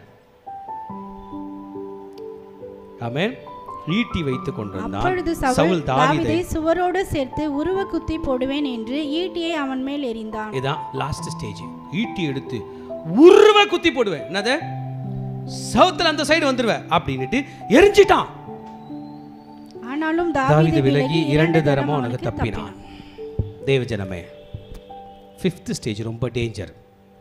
ஆமென் ஈட்டி வைத்துக் கொண்டிருந்தான் அப்பொழுது சவுல் சவுல் தாவீதை தாவீதை சுவரோடு சேர்த்து உருவ குத்தி போடுவேன் என்று ஈட்டியை அவன் மேல் எறிந்தான் இதான் லாஸ்ட் ஸ்டேஜ் ஈட்டி எடுத்து உருவ குத்தி போடுவேன் என்னது சவுத்துல அந்த சைடு வந்துருவேன் அப்படின்னுட்டு எரிஞ்சிட்டான் ஆனாலும் தாவீது தாவீது விலகி இரண்டு தரமும் அவனுக்கு தப்பினான் தேவ ஜனமே ஃபிஃப்த் ஸ்டேஜ் ரொம்ப டேஞ்சர்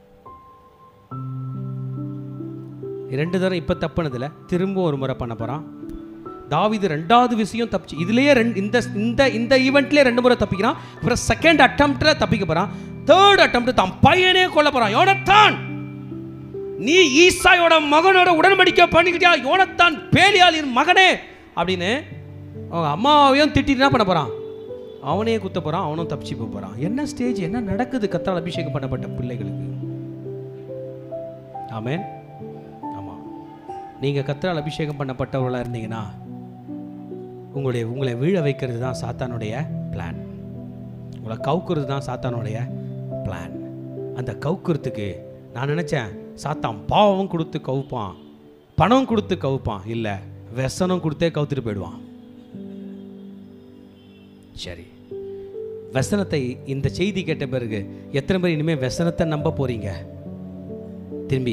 இரண்டு தரம் இப்போ தப்புனதுல திரும்ப ஒரு முறை பண்ண போறான் தாவீது ரெண்டாவது விஷயம் தப்பிச்சு இதுலயே ரெண்டு இந்த இந்த இந்த ஈவெண்ட்லயே ரெண்டு முறை தப்பிக்கிறான் அப்புறம் செகண்ட் அட்டம்ப்ட்ல தப்பிக்க போறான் தேர்ட் அட்டம்ப்ட் தான் பையனே கொல்ல போறான் யோனத்தான் நீ ஈசாயோட மகனோட உடன்படிக்கை பண்ணிக்கிட்டியா யோனத்தான் பேலியாளின் மகனே அப்படின்னு அவங்க அம்மாவையும் திட்டிட்டு என்ன பண்ண போறான் அவனையே குத்த போறான் அவனும் தப்பிச்சு போக போறான் என்ன ஸ்டேஜ் என்ன நடக்குது கத்தால் அபிஷேகம் பண்ணப்பட்ட பிள்ளைகளுக்கு ஆமென் ஆமா நீங்க கத்தால் அபிஷேகம் பண்ணப்பட்டவர்களா இருந்தீங்கன்னா உங்களுடைய உங்களை வீழ வைக்கிறது தான் சாத்தானுடைய பிளான் உங்களை கவுக்குறது தான் சாத்தானுடைய பிளான் அந்த கவுக்குறதுக்கு நான் நினச்சேன் சாத்தான் பாவம் கொடுத்து கவுப்பான் பணம் கொடுத்து கவுப்பான் இல்லை வெசனம் கொடுத்தே கவுத்துட்டு போயிடுவான் சரி வெசனத்தை இந்த செய்தி கேட்ட பிறகு எத்தனை பேர் இனிமேல் வெசனத்தை நம்ப போறீங்க திரும்பி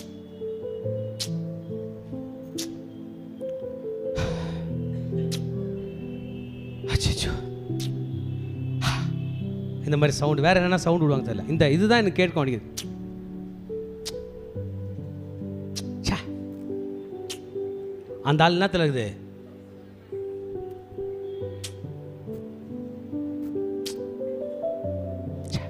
அச்சச்சோ இந்த மாதிரி சவுண்ட் வேற என்னென்ன சவுண்ட் விடுவாங்க தெரியல இந்த இதுதான் எனக்கு கேட்க மாட்டேங்குது ச்சே. அந்த ஆள் என்னத்துல இருக்குது ச்சே.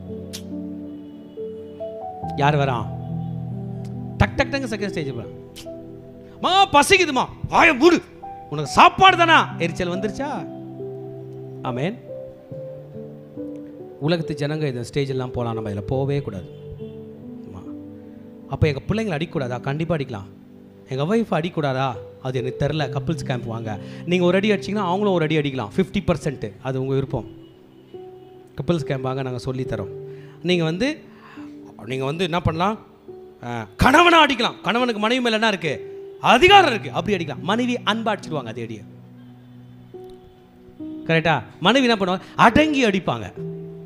யார் வரான் டக் டக் டக்கு செகண்ட் ஸ்டேஜ் போகிறான் மா பசிக்குதுமா வாய மூடு உனக்கு சாப்பாடு தானா எரிச்சல் வந்துருச்சா ஆமேன் உலகத்து ஜனங்க இந்த ஸ்டேஜெல்லாம் போகலாம் நம்ம இதில் போகவே கூடாது ஆமாம் அப்போ எங்கள் பிள்ளைங்களை அடிக்கக்கூடாதா கண்டிப்பாக அடிக்கலாம் எங்கள் ஒய்ஃப் அடிக்கூடாதா அது எனக்கு தெரில கப்புள்ஸ் கேம்ப் வாங்க நீங்கள் ஒரு அடி அடிச்சிங்கன்னா அவங்களும் ஒரு அடி அடிக்கலாம் ஃபிஃப்டி பர்சன்ட் அது உங்கள் விருப்பம் கப்புள்ஸ் கேம்ப் வாங்க நாங்கள் சொல்லித்தரோம் நீங்கள் வந்து நீங்கள் வந்து என்ன பண்ணலாம் அஹ், கணவனை அடிக்கலாம் கணவனுக்கு மனைவி மேலே என்ன இருக்குது அதிகாரம் இருக்குது அப்படி அடிக்கலாம் மனைவி அன்பா அடிச்சிடுவாங்க அதே அடியை கரெக்டா மனைவி என்ன பண்ணுவாங்க அடங்கி அடிப்பாங்க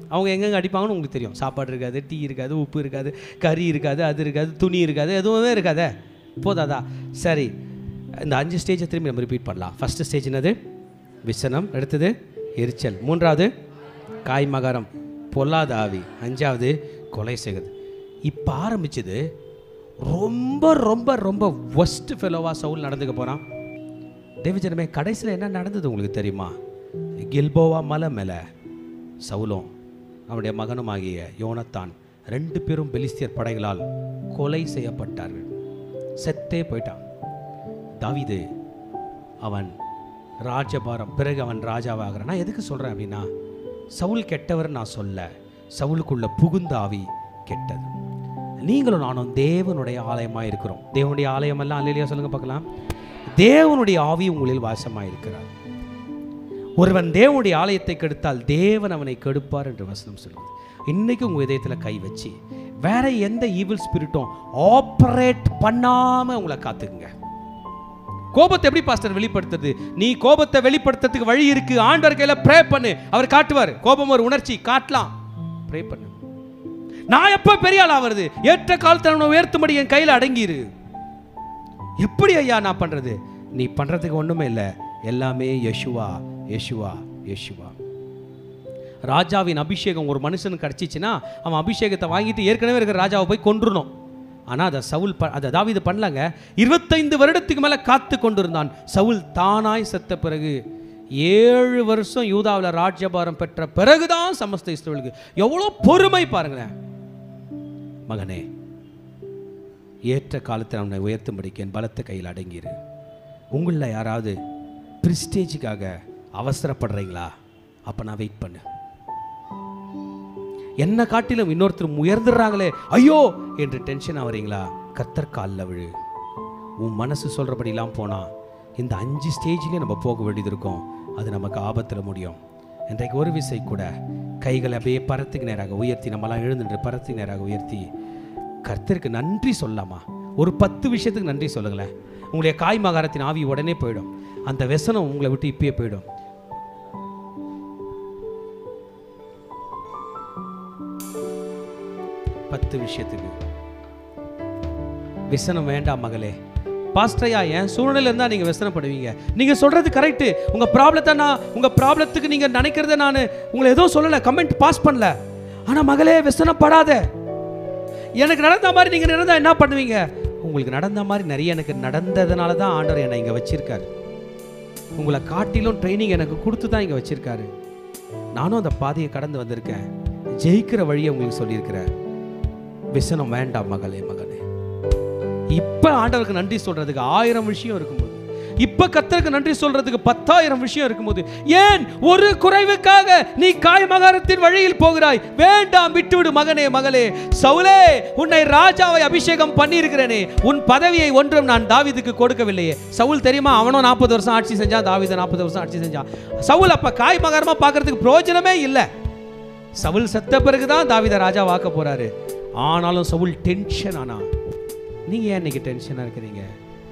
அவங்க எங்கெங்க அடிப்பாங்கன்னு உங்களுக்கு தெரியும் சாப்பாடு இருக்காது டீ இருக்காது உப்பு இருக்காது கறி இருக்காது அது இருக்காது துணி இருக்காது எதுவுமே இருக்காதே போதாதா சரி இந்த அஞ்சு ஸ்டேஜை திரும்பி நம்ம ரிப்பீட் பண்ணலாம் ஃபஸ்ட்டு ஸ்டேஜ் என்னது விசனம் அடுத்தது எரிச்சல் மூன்றாவது காய்மகரம் பொல்லாத ஆவி அஞ்சாவது கொலை செய்கிறது இப்போ ஆரம்பிச்சது ரொம்ப ரொம்ப ரொம்ப ஒஸ்ட் ஃபெலோவா சவுல் நடந்துக்க போகிறான் தேவஜனமே கடைசியில் என்ன நடந்தது உங்களுக்கு தெரியுமா கில்போவா மலை மேலே சவுலும் அவனுடைய மகனுமாகிய யோனத்தான் ரெண்டு பேரும் பெலிஸ்தியர் படைகளால் கொலை செய்யப்பட்டார்கள் செத்தே போயிட்டான் தாவீது அவன் ராஜபாரம் பிறகு அவன் ராஜாவாகிறான் நான் எதுக்கு சொல்கிறேன் அப்படின்னா சவுல் கெட்டவர் நான் சொல்ல சவுலுக்குள்ள புகுந்த ஆவி கெட்டது நீங்களும் நானும் தேவனுடைய ஆலயமாக இருக்கிறோம் தேவனுடைய ஆலயம் எல்லாம் அல்லையா சொல்லுங்க பார்க்கலாம் தேவனுடைய ஆவி உங்களில் வாசமாக இருக்கிறார் ஒருவன் தேவனுடைய ஆலயத்தை கெடுத்தால் தேவன் அவனை கெடுப்பார் என்று வசனம் சொல்லுவது இன்னைக்கு உங்கள் இதயத்தில் கை வச்சு வேற எந்த ஈவில் ஸ்பிரிட்டும் ஆப்ரேட் பண்ணாம உங்களை காத்துக்குங்க கோபத்தை எப்படி பாஸ்டர் வெளிப்படுத்துறது நீ கோபத்தை வெளிப்படுத்துறதுக்கு வழி இருக்கு ஆண்டவர் கையில ப்ரே பண்ணு அவர் காட்டுவார் கோபம் ஒரு உணர்ச்சி காட்டலாம் ப்ரே பண்ணு நான் எப்ப பெரிய ஆளா வருது ஏற்ற காலத்தில் அவனை உயர்த்தும்படி என் கையில அடங்கிரு எப்படி ஐயா நான் பண்றது நீ பண்றதுக்கு ஒண்ணுமே இல்லை எல்லாமே யெஷுவா யெஷுவா யெஷுவா ராஜாவின் அபிஷேகம் ஒரு மனுஷனுக்கு கிடச்சிச்சின்னா அவன் அபிஷேகத்தை வாங்கிட்டு ஏற்கனவே இருக்கிற ராஜாவை போய் கொன்றுணும் ஆனால் அதை சவுல் ப அதை தாவீது பண்ணலங்க இருபத்தைந்து வருடத்துக்கு மேலே காத்து கொண்டிருந்தான் சவுல் தானாய் செத்த பிறகு ஏழு வருஷம் யூதாவில் ராஜ்யபாரம் பெற்ற பிறகுதான் சமஸ்த இஸ்ரவேலுக்கு எவ்வளோ பொறுமை பாருங்களேன் மகனே ஏற்ற காலத்தில் அவனை உயர்த்தும்படிக்கு என் பலத்த கையில் அடங்கிரு உங்களில் யாராவது பிரிஸ்டேஜுக்காக அவசரப்படுறீங்களா அப்போ நான் வெயிட் பண்ணு என்ன காட்டிலும் இன்னொருத்தர் உயர்ந்துடுறாங்களே ஐயோ என்று டென்ஷன் ஆவறீங்களா கத்தர் காலில் விழு உன் மனசு சொல்கிறபடிலாம் போனால் இந்த அஞ்சு ஸ்டேஜ்லேயே நம்ம போக வேண்டியது இருக்கும் அது நமக்கு ஆபத்தில் முடியும் இன்றைக்கு ஒரு விசை கூட கைகளை அப்படியே பரத்துக்கு நேராக உயர்த்தி நம்மலாம் எழுந்துட்டு பரத்துக்கு நேராக உயர்த்தி கர்த்தருக்கு நன்றி சொல்லாமா ஒரு பத்து விஷயத்துக்கு நன்றி சொல்லுங்களேன் உங்களுடைய காய் மகாரத்தின் ஆவி உடனே போயிடும் அந்த व्यசனம் உங்களை விட்டு இப்பயே போயிடும் பத்து விஷயத்துக்கு விசனம் வேண்டாம் மகளே பாஸ்டரையா என் சூழ்நிலை இருந்தால் நீங்கள் விசனப்படுவீங்க நீங்கள் சொல்கிறது கரெக்டு உங்கள் ப்ராப்ளத்தை நான் உங்கள் ப்ராப்ளத்துக்கு நீங்கள் நினைக்கிறத நான் உங்களை எதுவும் சொல்லலை கமெண்ட் பாஸ் பண்ணல ஆனால் மகளே விசனப்படாத எனக்கு நடந்த மாதிரி நீங்கள் நடந்தால் என்ன பண்ணுவீங்க உங்களுக்கு நடந்த மாதிரி நிறைய எனக்கு நடந்ததுனால தான் ஆண்டவர் என்னை இங்கே வச்சிருக்காரு உங்களை காட்டிலும் ட்ரைனிங் எனக்கு கொடுத்து தான் இங்கே வச்சிருக்காரு நானும் அந்த பாதையை கடந்து வந்திருக்கேன் ஜெயிக்கிற வழியை உங்களுக்கு சொல்லியிருக்கிறேன் விசனம் வேண்டாம் மகளே மகனே இப்ப ஆண்டவருக்கு நன்றி சொல்றதுக்கு ஆயிரம் விஷயம் இருக்கும்போது இப்ப கத்தருக்கு நன்றி சொல்றதுக்கு பத்தாயிரம் விஷயம் இருக்கும்போது ஏன் ஒரு குறைவுக்காக நீ காய்மகாரத்தின் வழியில் போகிறாய் வேண்டாம் விட்டுவிடு மகனே மகளே சவுலே உன்னை ராஜாவை அபிஷேகம் பண்ணியிருக்கிறேனே உன் பதவியை ஒன்றும் நான் தாவீதுக்கு கொடுக்கவில்லையே சவுல் தெரியுமா அவனும் நாற்பது வருஷம் ஆட்சி செஞ்சான் தாவீது நாற்பது வருஷம் ஆட்சி செஞ்சான் சவுல் அப்ப காய்மகாரமா பார்க்கறதுக்கு பிரயோஜனமே இல்லை சவுல் செத்த பிறகுதான் தாவீத ராஜா வாக்க போறாரு ஆனாலும் சவுல் டென்ஷன் ஆனா நீங்க ஏன் இன்னைக்கு டென்ஷனா இருக்கிறீங்க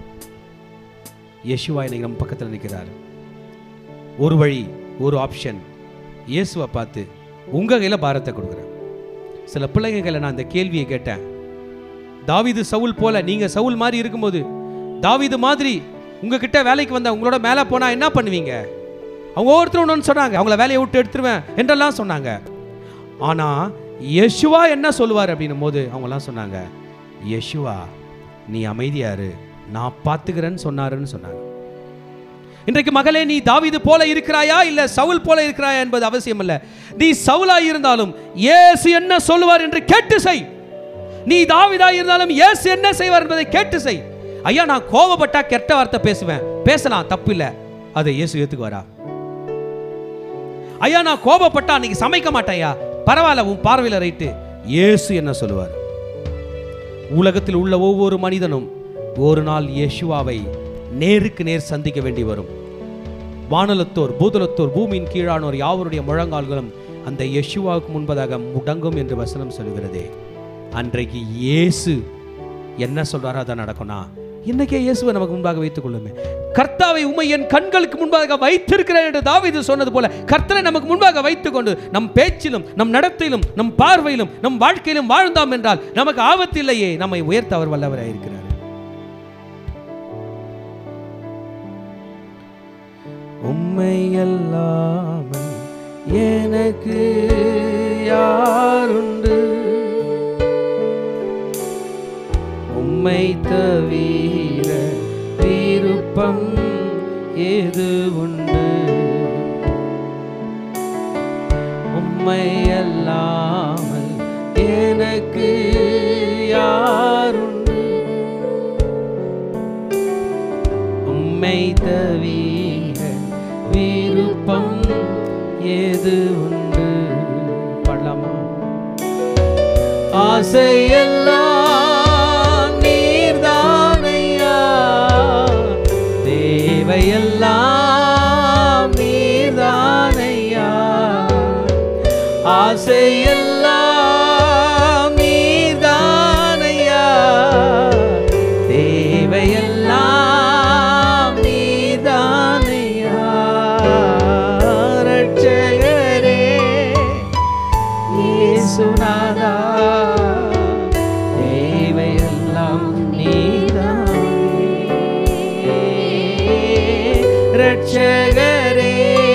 யேசுவா இன்னைக்கு நம்ம பக்கத்தில் நிற்கிறார் ஒரு வழி ஒரு ஆப்ஷன் இயேசுவை பார்த்து உங்க கையில பாரத்தை கொடுக்குறேன் சில பிள்ளைங்க கையில நான் இந்த கேள்வியை கேட்டேன் தாவீது சவுல் போல நீங்க சவுல் மாதிரி இருக்கும்போது தாவீது மாதிரி உங்ககிட்ட வேலைக்கு வந்த உங்களோட மேலே போனா என்ன பண்ணுவீங்க அவங்க ஒவ்வொருத்தரும் ஒன்று சொன்னாங்க அவங்கள வேலையை விட்டு எடுத்துருவேன் என்றெல்லாம் சொன்னாங்க ஆனா யெஷுவா என்ன சொல்லுவார் அப்படின்னும் போது அவங்கெல்லாம் சொன்னாங்க யெஷுவா நீ அமைதியாரு நான் பார்த்துக்கிறேன்னு சொன்னாருன்னு சொன்னாங்க இன்றைக்கு மகளே நீ தாவீது போல இருக்கிறாயா இல்ல சவுல் போல இருக்கிறாயா என்பது அவசியம் இல்ல நீ சவுலா இருந்தாலும் இயேசு என்ன சொல்லுவார் என்று கேட்டு செய் நீ தாவீதா இருந்தாலும் இயேசு என்ன செய்வார் என்பதை கேட்டு செய் ஐயா நான் கோவப்பட்டா கெட்ட வார்த்தை பேசுவேன் பேசலாம் தப்பு இல்ல அதை இயேசு ஏத்துக்குவாரா ஐயா நான் கோபப்பட்டா அன்னைக்கு சமைக்க மாட்டேன்யா பரவாயில்ல உன் பார்வையில் ரைட்டு இயேசு என்ன சொல்லுவார் உலகத்தில் உள்ள ஒவ்வொரு மனிதனும் ஒரு நாள் இயேசுவாவை நேருக்கு நேர் சந்திக்க வேண்டி வரும் வானலத்தோர் பூதலத்தோர் பூமியின் கீழானோர் யாவருடைய முழங்கால்களும் அந்த யெஷுவாவுக்கு முன்பதாக முடங்கும் என்று வசனம் சொல்கிறதே அன்றைக்கு இயேசு என்ன சொல்றாரோ அதான் நடக்கும்னா இன்னைக்கே இயேசுவை நமக்கு முன்பாக வைத்துக் கொள்ளுமே கர்த்தாவை உமை என் கண்களுக்கு முன்பாக வைத்திருக்கிறேன் என்று தாவீது சொன்னது போல கர்த்தரை நமக்கு முன்பாக வைத்துக்கொண்டு நம் பேச்சிலும் நம் நடத்தையிலும் நம் பார்வையிலும் நம் வாழ்க்கையிலும் வாழ்ந்தோம் என்றால் நமக்கு ஆபத்து இல்லையே நம்மை உயர்த்த அவர் வல்லவராக இருக்கிறார் உம்மை அல்லாமல் எனக்கு யாருண்டு உம்மை தவிர விருப்பம் ஏது உண்டு உம்மை அல்லாமல் எனக்கு யாருண்டு உம்மை தவிர விருப்பம் ஏது உண்டு பாடலாமா ஆசையெல்லாம் நீர்தானையா தேவையெல்லாம் நீர்தானையா ஆசையெல்லாம் நீர்தானையா தேவையெல்லாம் நீர்தானையா ரட்சகரே இயேசுநாதா தேவையெல்லாம் நீதானே ரட்சகரே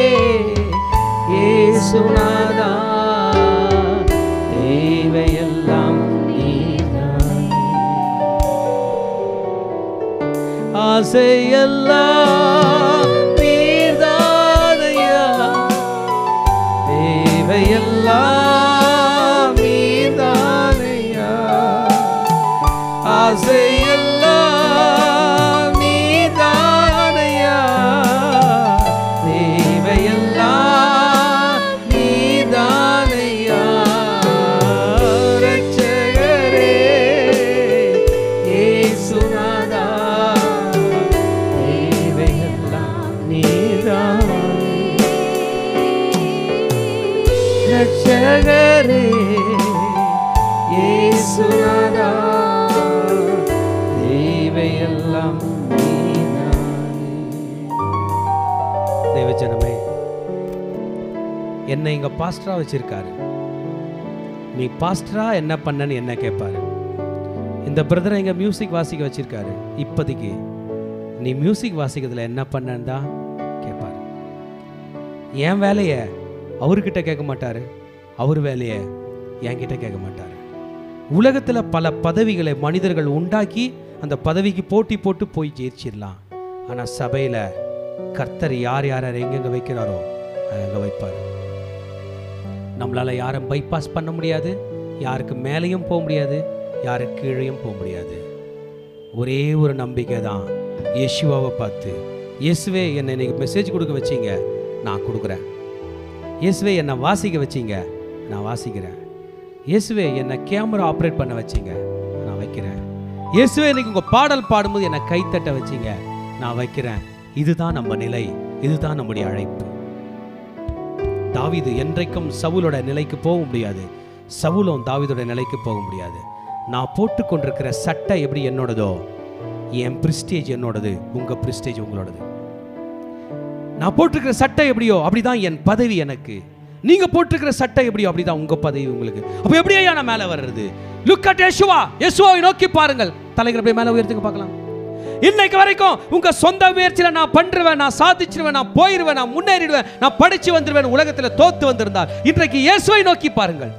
இயேசுநாதா தேவையெல்லாம் நீதானே ஆசையெல்லாம் நீர்தானையா தேவையெல்லாம் நீதானையா ஆசையெல்லாம் நீதானையா தேவையெல்லாம் நீதானையா ரட்சகரே இயேசுநாதா தேவையெல்லாம் நீதானே ரட்சகரே இயேசுநாதா தேவையெல்லாம் நீதானே தேவஜனமே என்னை இங்க பாஸ்டரா வச்சிருக்காரு நீ பாஸ்டரா என்ன பண்ணன்னு என்ன கேட்பாரு இந்த பிரதரை இங்க மியூசிக் வாசிக்க வச்சிருக்காரு இப்போதைக்கு நீ மியூசிக் வாசிக்கிறதுல என்ன பண்ணன்னு தான் கேட்பாரு என் வேலையை அவர்கிட்ட கேட்க மாட்டாரு அவர் வேலையை என்கிட்ட கேட்க மாட்டாரு உலகத்தில் பல பதவிகளை மனிதர்கள் உண்டாக்கி அந்த பதவிக்கு போட்டி போட்டு போய் ஜெயிச்சிடலாம் ஆனால் சபையில் கர்த்தர் யார் யார் யார் எங்கெங்க வைக்கிறாரோ அங்கே வைப்பார் நம்மளால் யாரும் பைபாஸ் பண்ண முடியாது யாருக்கு மேலேயும் போக முடியாது யாருக்கு கீழேயும் போக முடியாது ஒரே ஒரு நம்பிக்கை தான் இயேசுவாவை பார்த்து இயேசுவே என்னை இன்னைக்கு மெசேஜ் கொடுக்க வச்சீங்க நான் கொடுக்குறேன் இயேசுவே என்னை வாசிக்க வச்சீங்க நான் வாசிக்கிறேன் இயேசுவே என்னை கேமரா ஆப்ரேட் பண்ண வச்சீங்க நான் வைக்கிறேன் இயேசுவே இன்னைக்கு உங்கள் பாடல் பாடும்போது என்னை கைத்தட்ட வச்சீங்க நான் வைக்கிறேன் இதுதான் நம்ம நிலை இதுதான் நம்முடைய அழைப்பு தாவீது என்றைக்கும் சவுலோட நிலைக்கு போக முடியாது சவுலும் தாவீதோட நிலைக்கு போக முடியாது நான் போட்டு கொண்டிருக்கிற சட்டை எப்படி என்னோடதோ என் பிரிஸ்டேஜ் என்னோடது உங்க பிரிஸ்டேஜ் உங்களோடது நான் போட்டிருக்கிற சட்டை எப்படியோ அப்படிதான் என் பதவி எனக்கு நீங்க போட்டிருக்கிற சட்டை எப்படியோ அப்படிதான் உங்க பதவி உங்களுக்கு அப்ப எப்படி ஐயா நான் மேல வர்றது லுக் அட் யேசுவா யேசுவாவை நோக்கி பாருங்கள் தலைகளை அப்படியே மேல உயர்த்துங்க பார்க்கலாம் இன்னைக்கு வரைக்கும் உங்க சொந்த முயற்சியில நான் பண்றேன் நான் சாதிச்சிருவேன் நான் போயிருவேன் நான் முன்னேறிடுவேன் நான் படிச்சு வந்துருவேன் உலகத்துல தோத்து வந்திருந்தால் இன்றைக்கு இயேசுவை நோக்கி பாருங்கள்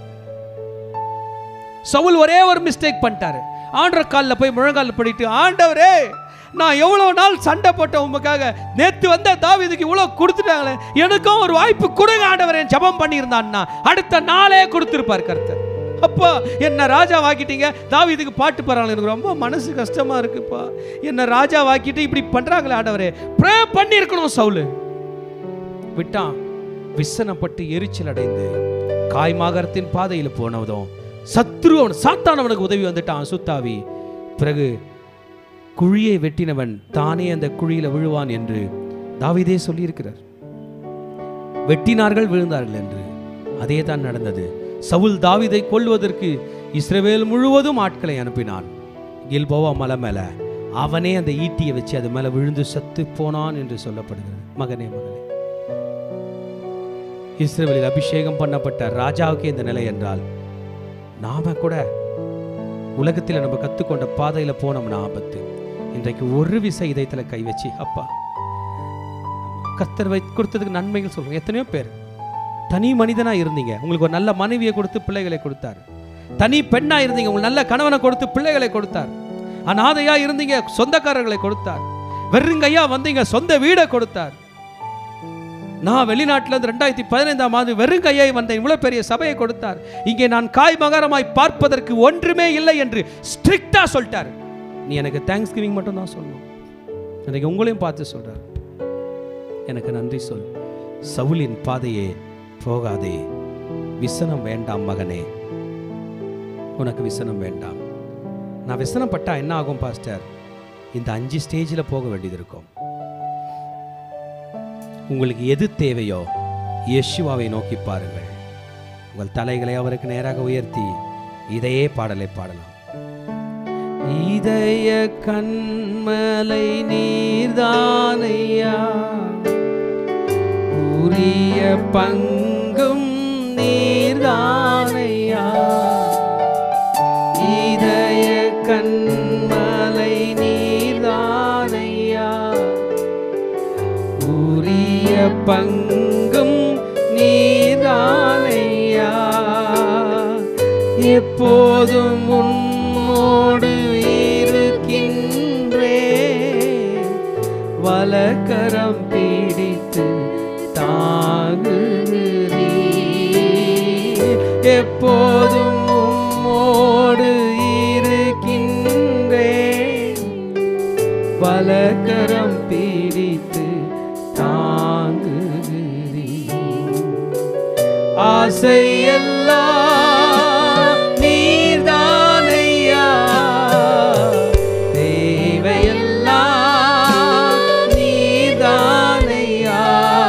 சவுல் ஒரே ஒரு மிஸ்டேக் பண்ணிட்டாரு ஆண்டவர் காலில் போய் முழங்காலில் படிட்டு ஆண்டவரே நான் எவ்வளோ நாள் சண்டை போட்டேன் உமக்காக நேத்து வந்த தாவீதுக்கு இவ்வளோ கொடுத்துட்டாங்களே எனக்கும் ஒரு வாய்ப்பு கொடுங்க ஆண்டவரே ஜெபம் பண்ணியிருந்தான்னா அடுத்த நாளே கொடுத்துருப்பார் கர்த்தர் அப்பா என்ன ராஜா வாக்கிட்டீங்க தாவீதுக்கு பாட்டு பாடுறாங்க எனக்கு ரொம்ப மனசு கஷ்டமா இருக்குப்பா என்ன ராஜா வாக்கிட்டு இப்படி பண்றாங்களே ஆண்டவரே ப்ரே பண்ணியிருக்கணும் சவுலு விட்டான் விசனப்பட்டு எரிச்சல் அடைந்து காய்மாகரத்தின் பாதையில் போனதும் சத்ரு அவன் சாத்தான் அவனுக்கு உதவி வந்துட்டான் சுத்தாவி பிறகு குழியை வெட்டினவன் தானே அந்த குழியில விழுவான் என்று தாவீதே சொல்லியிருக்கிறார் வெட்டினார்கள் விழுந்தார்கள் என்று அதே தான் நடந்தது சவுல் தாவீதை கொல்வதற்கு இஸ்ரவேல் முழுவதும் ஆட்களை அனுப்பினான் கில்போவா மலை மேல அவனே அந்த ஈட்டியை வச்சு அது மேல விழுந்து செத்து போனான் என்று சொல்லப்படுகிறது மகனே மகளே இஸ்ரவேலில் அபிஷேகம் பண்ணப்பட்ட ராஜாவுக்கே இந்த நிலை என்றால் நாம கூட உலகத்தில் நம்ம கத்துக்கொண்ட பாதையில போனோம்னா ஆபத்து இன்றைக்கு ஒரு விசை இதயத்துல கை வச்சு அப்பா கர்த்தர் வை கொடுத்ததுக்கு நன்மைகள் சொல்றோம் எத்தனையோ பேர் தனி மனிதனா இருந்தீங்க உங்களுக்கு ஒரு நல்ல மனைவியை கொடுத்து பிள்ளைகளை கொடுத்தார் தனி பெண்ணா இருந்தீங்க உங்களுக்கு நல்ல கணவனை கொடுத்து பிள்ளைகளை கொடுத்தார் அநாதையா இருந்தீங்க சொந்தக்காரர்களை கொடுத்தார் வெறுங்கையா வந்தீங்க சொந்த வீடை கொடுத்தார் நான் வெளிநாட்டுல இருந்து ரெண்டாயிரத்தி பதினைந்தாம் ஆண்டு வெறும் கையை வந்தேன் இவ்வளவு பெரிய சபையை கொடுத்தார் இங்கே நான் காய் மகாரமாய் பார்ப்பதற்கு ஒன்றுமே இல்லை என்று ஸ்ட்ரிக்டா சொல்லிட்டார் நீ எனக்கு தேங்க்ஸ் கிவிங் மட்டும் தான் சொல்லணும் எனக்கு உங்களையும் பார்த்து சொல்றார் எனக்கு நன்றி சொல் சவுலின் பாதையே போகாதே விசனம் வேண்டாம் மகனே உனக்கு விசனம் வேண்டாம் நான் விசனம் பட்டா என்ன ஆகும் பாஸ்டர் இந்த அஞ்சு ஸ்டேஜில் போக வேண்டியது இருக்கும் உங்களுக்கு எது தேவையோ யெஷுவாவை நோக்கி பாருங்கள் உங்கள் தலைகளை அவருக்கு நேராக உயர்த்தி இதையே பாடலை பாடலாம் இதய கண்மலை நீர்தானையா உரிய பங்கும் நீர்தானையா இதய கண்மலை நீர்தானையா உரிய பங்கும் நீரானையா எப்போதும் உன்னோடு இருக்கின்றே வலக்கரம் பிடித்து தாங்குகிறீர் எப்போதும் உம்மோடு இருக்கின்றேன் பலகரம் பிடித்து தாங்குகிறீர் ஆசையெல்லாம் நீர்தானையா தேவையெல்லாம் நீர்தானையா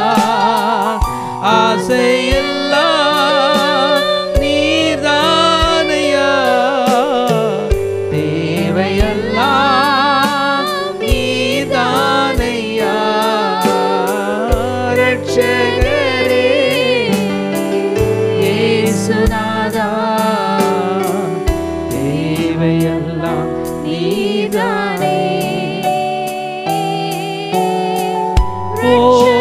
ஆசையெல்லாம் நீர்தானையா தேவையெல்லாம் நீர்தானையா ரட்சகரே இயேசுநாதா தேவையெல்லாம் நீர்தானே ஓ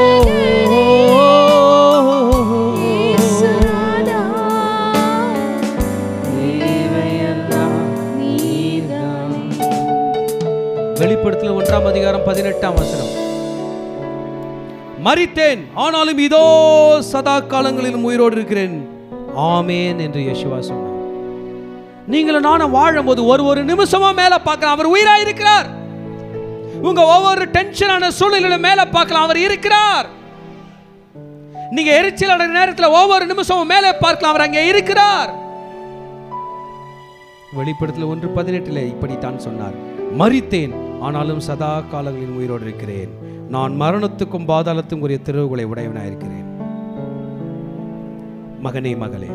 தேவையெல்லாம் நீர்தான் வெளிப்படுத்தல ஒன்றாம் அதிகாரம் பதினெட்டாம் வசனம் மரித்தேன் ஆனாலும் இதோ சதா காலங்களிலும் உயிரோடு இருக்கிறேன் ஆமேன் என்று யேசுவா சொன்னார் நீங்களும் நானும் வாழும்போது ஒரு ஒரு நிமிஷமா மேல பார்க்கலாம் அவர் உயிரா இருக்கிறார் உங்க ஒவ்வொரு டென்ஷனான சூழ்நிலையில மேல பார்க்கலாம் அவர் இருக்கிறார் நீங்க எரிச்சல் அடைகிற நேரத்தில் ஒவ்வொரு நிமிஷமும் மேலே பார்க்கலாம் அவர் அங்கே இருக்கிறார் வெளிப்படத்தில் ஒன்று பதினெட்டுல இப்படித்தான் சொன்னார் மரித்தேன் ஆனாலும் சதா காலங்களில் உயிரோடு இருக்கிறேன் நான் மரணத்துக்கும் பாதாளத்துக்கும் உரிய திறவுகளை உடையவனாய் இருக்கிறேன் மகனே மகளே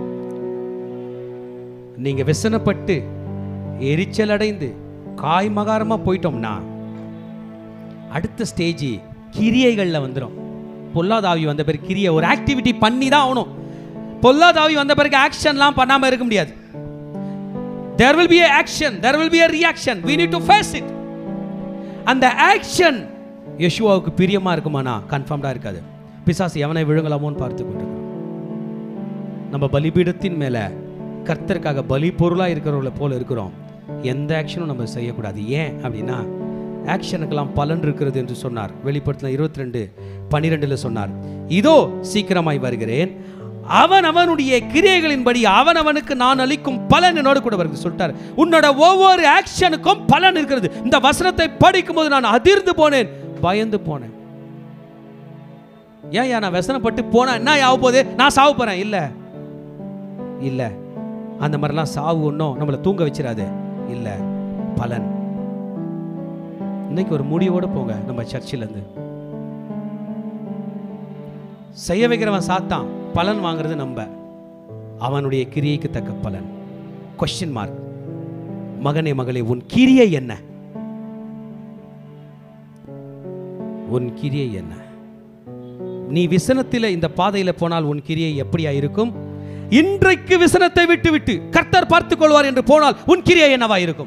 நீங்க விசனப்பட்டு எரிச்சல் அடைந்து காய் மகாரமா போயிட்டோம்னா அடுத்த ஸ்டேஜ் கிரியைகள்ல வந்துடும் பொல்லாதாவி வந்த பிறகு கிரியை ஒரு ஆக்டிவிட்டி பண்ணி தான் ஆகணும் பொல்லாதாவி வந்த பிறகு ஆக்ஷன்லாம் பண்ணாம இருக்க முடியாது there will be a action there will be a reaction we need to face it அந்த ஆக்ஷன் யெஷுவாவுக்கு பிரியமா இருக்குமானா கன்ஃபார்ம்டா இருக்காது பிசாசு எவனை விழுங்கலாமோன்னு பார்த்து கொண்டிருக்கிறோம் நம்ம பலிபீடத்தின் மேல கர்த்தருக்காக பலி பொருளா இருக்கிறவர்களை போல இருக்கிறோம் எந்த ஆக்ஷனும் நம்ம செய்யக்கூடாது ஏன் அப்படின்னா ஆக்ஷனுக்கெல்லாம் பலன் இருக்கிறது என்று சொன்னார் வெளிப்படுத்தின இருபத்தி ரெண்டு பன்னிரெண்டுல சொன்னார் இதோ சீக்கிரமாய் வருகிறேன் அவன் அவனுடைய கிரியைகளின்படி அவன் அவனுக்கு நான் அளிக்கும் பலன் என்னோடு கூட வருது சொல்லிட்டார் உன்னோட ஒவ்வொரு ஆக்ஷனுக்கும் பலன் இருக்கிறது இந்த வசனத்தை படிக்கும் போது நான் அதிர்ந்து போனேன் பயந்து போனேன் ஏன் ஏன் நான் வசனப்பட்டு போனா என்ன ஆக போகுது நான் சாவு போறேன் இல்ல இல்ல அந்த மாதிரிலாம் சாவு ஒன்றும் நம்மளை தூங்க வச்சிடாது இல்ல பலன் இன்னைக்கு ஒரு முடிவோட போங்க நம்ம சர்ச்சில் இருந்து செய்ய வைக்கிறவன் சாத்தான் பலன் வாங்குறது நம்ம அவனுடைய கிரியைக்கு தக்க பலன் கொஸ்டின் மார்க் மகனே மகளே உன் கிரியை என்ன உன் கிரியை என்ன நீ விசனத்தில் இந்த பாதையில் போனால் உன் கிரியை எப்படியா இருக்கும் இன்றைக்கு விசனத்தை விட்டு விட்டு கர்த்தர் பார்த்துக் கொள்வார் என்று போனால் உன் கிரியை என்னவா இருக்கும்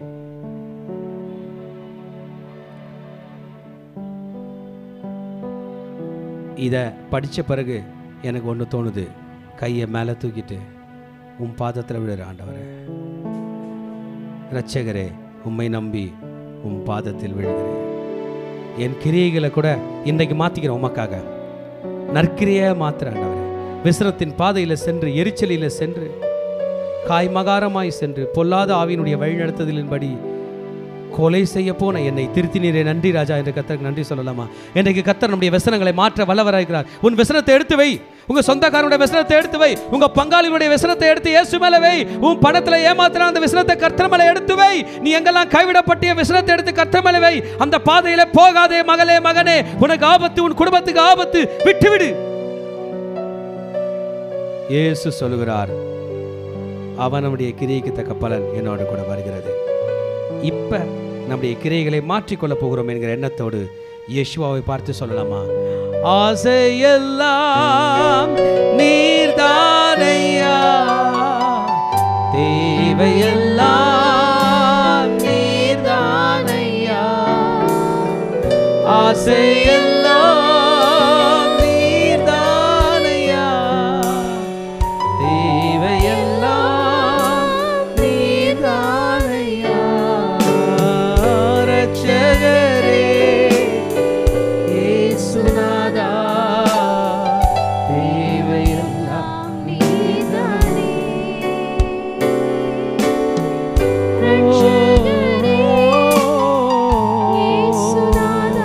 இதை படித்த பிறகு எனக்கு ஒன்று தோணுது கையை மேலே தூக்கிட்டு உன் பாதத்தில் விடுற ஆண்டவரே இரட்சகரே உம்மை நம்பி உன் பாதத்தில் விழுகிறேன் என் கிரியைகளை கூட இன்றைக்கு மாற்றிக்கிறேன் உமக்காக நற்கிரியை மாத்திர ஆண்டவரே விசனத்தின் பாதையில் சென்று எரிச்சலில் சென்று காய்மகாரமாய் சென்று பொல்லாத ஆவியினுடைய வழிநடத்துதலின்படி கொலை செய்ய போன என்னை திருத்தினீரே நன்றி ராஜா என்று கத்தருக்கு நன்றி சொல்லலாமா இன்றைக்கு கத்தர் நம்முடைய வசனங்களை மாற்ற வல்லவராகிறார் உன் வசனத்தை எடுத்து வை உங்க சொந்தக்காரனுடைய வசனத்தை எடுத்து வை உங்க பங்காளியுடைய வசனத்தை எடுத்து இயேசு மேல வை உன் பணத்துல ஏமாத்தின அந்த வசனத்தை கர்த்தர் மேல எடுத்து வை நீ எங்கெல்லாம் கைவிடப்பட்டிய வசனத்தை எடுத்து கர்த்தர் மேல வை அந்த பாதையில போகாதே மகளே மகனே உனக்கு ஆபத்து உன் குடும்பத்துக்கு ஆபத்து விட்டுவிடு இயேசு சொல்லுகிறார் அவனுடைய கிரியைக்கு தக்க பலன் என்னோடு கூட வருகிறது இப்ப நம்முடைய கிரைகளை மாற்றிக்கொள்ள போகிறோம் என்கிற எண்ணத்தோடு யெஷுவாவை பார்த்து சொல்லலாமா ஆசையெல்லாம் நீர்தானையா தேவையெல்லாம் நீர்தானையா ஆசையெல்லாம் நீர்தானையா தேவையெல்லாம் நீர்தானையா ரட்சகரே இயேசுநாதா தேவையெல்லாம் நீதானே இயேசுநாதா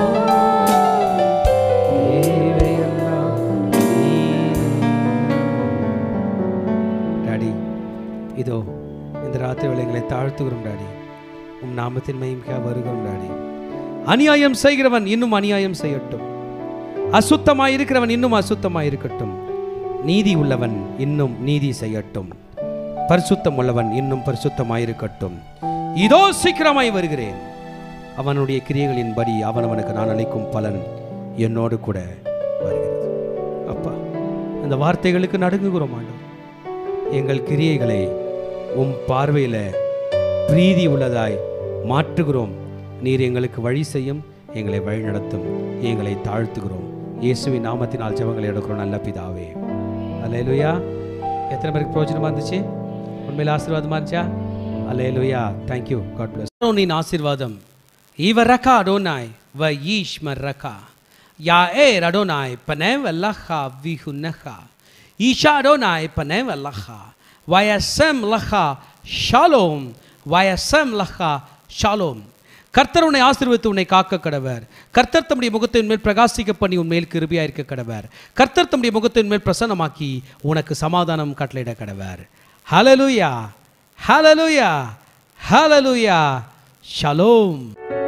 டாடி இதோ இந்த ராத்திரி வேளைகளை தாழ்த்துகிறோம் டாடி உம் நாமத்தின் மகிமைக்காக வருகிறோம் டாடி அநியாயம் செய்கிறவன் இன்னும் அநியாயம் செய்யட்டும் அசுத்தமாய் இருக்கிறவன் இன்னும் அசுத்தமாய் இருக்கட்டும் நீதி உள்ளவன் இன்னும் நீதி செய்யட்டும் பரிசுத்தம் உள்ளவன் இன்னும் பரிசுத்தமாய் இருக்கட்டும் இதோ சீக்கிரமாய் வருகிறேன் அவனுடைய கிரியைகளின்படி அவனவனுக்கு நான் அளிக்கும் பலன் என்னோடு கூட வருகிறது அப்பா அந்த வார்த்தைகளுக்கு நடுங்குகிறோம் ஆண்டவர் எங்கள் கிரியைகளை உம் பார்வையில் பிரீதி உள்ளதாய் மாற்றுகிறோம் நீர் எங்களுக்கு வழி செய்யும் எங்களை வழி நடத்தும் எங்களை தாழ்த்துகிறோம் இயேசுவின் நாமத்தினால் ஜெபங்களை எடுக்கிறோம் நல்ல பிதாவே அல்லேலுயா எத்தனை பேருக்கு பிரயோஜனமா இருந்துச்சு உண்மையில் ஆசீர்வாதமா இருந்துச்சா அல்லேலுயா தேங்க்யூ காட் பிளஸ் நீன் ஆசீர்வாதம் இவர் ரக்கா அடோனாய் வ ஈஷ்மர் ரக்கா யா ஏ ரடோனாய் பனேவ லஹா விஹுனஹா ஈஷா அடோனாய் பனேவ லஹா வயசம் லஹா ஷாலோம் வயசம் லஹா ஷாலோம் கர்த்தர் உன்னை ஆசீர்வதித்து உன்னை காக்க கடவர் கர்த்தர் தம்முடைய முகத்தை உன்மேல் பிரகாசிக்க பண்ணி உன்மேல் கிருபியா இருக்க கடவர் கர்த்தர் தம்முடைய முகத்தை உன்மேல் பிரசன்னமாக்கி உனக்கு சமாதானம் கட்டளையிட கடவர் ஹalleluya ஹalleluya ஹalleluya ஷலோம்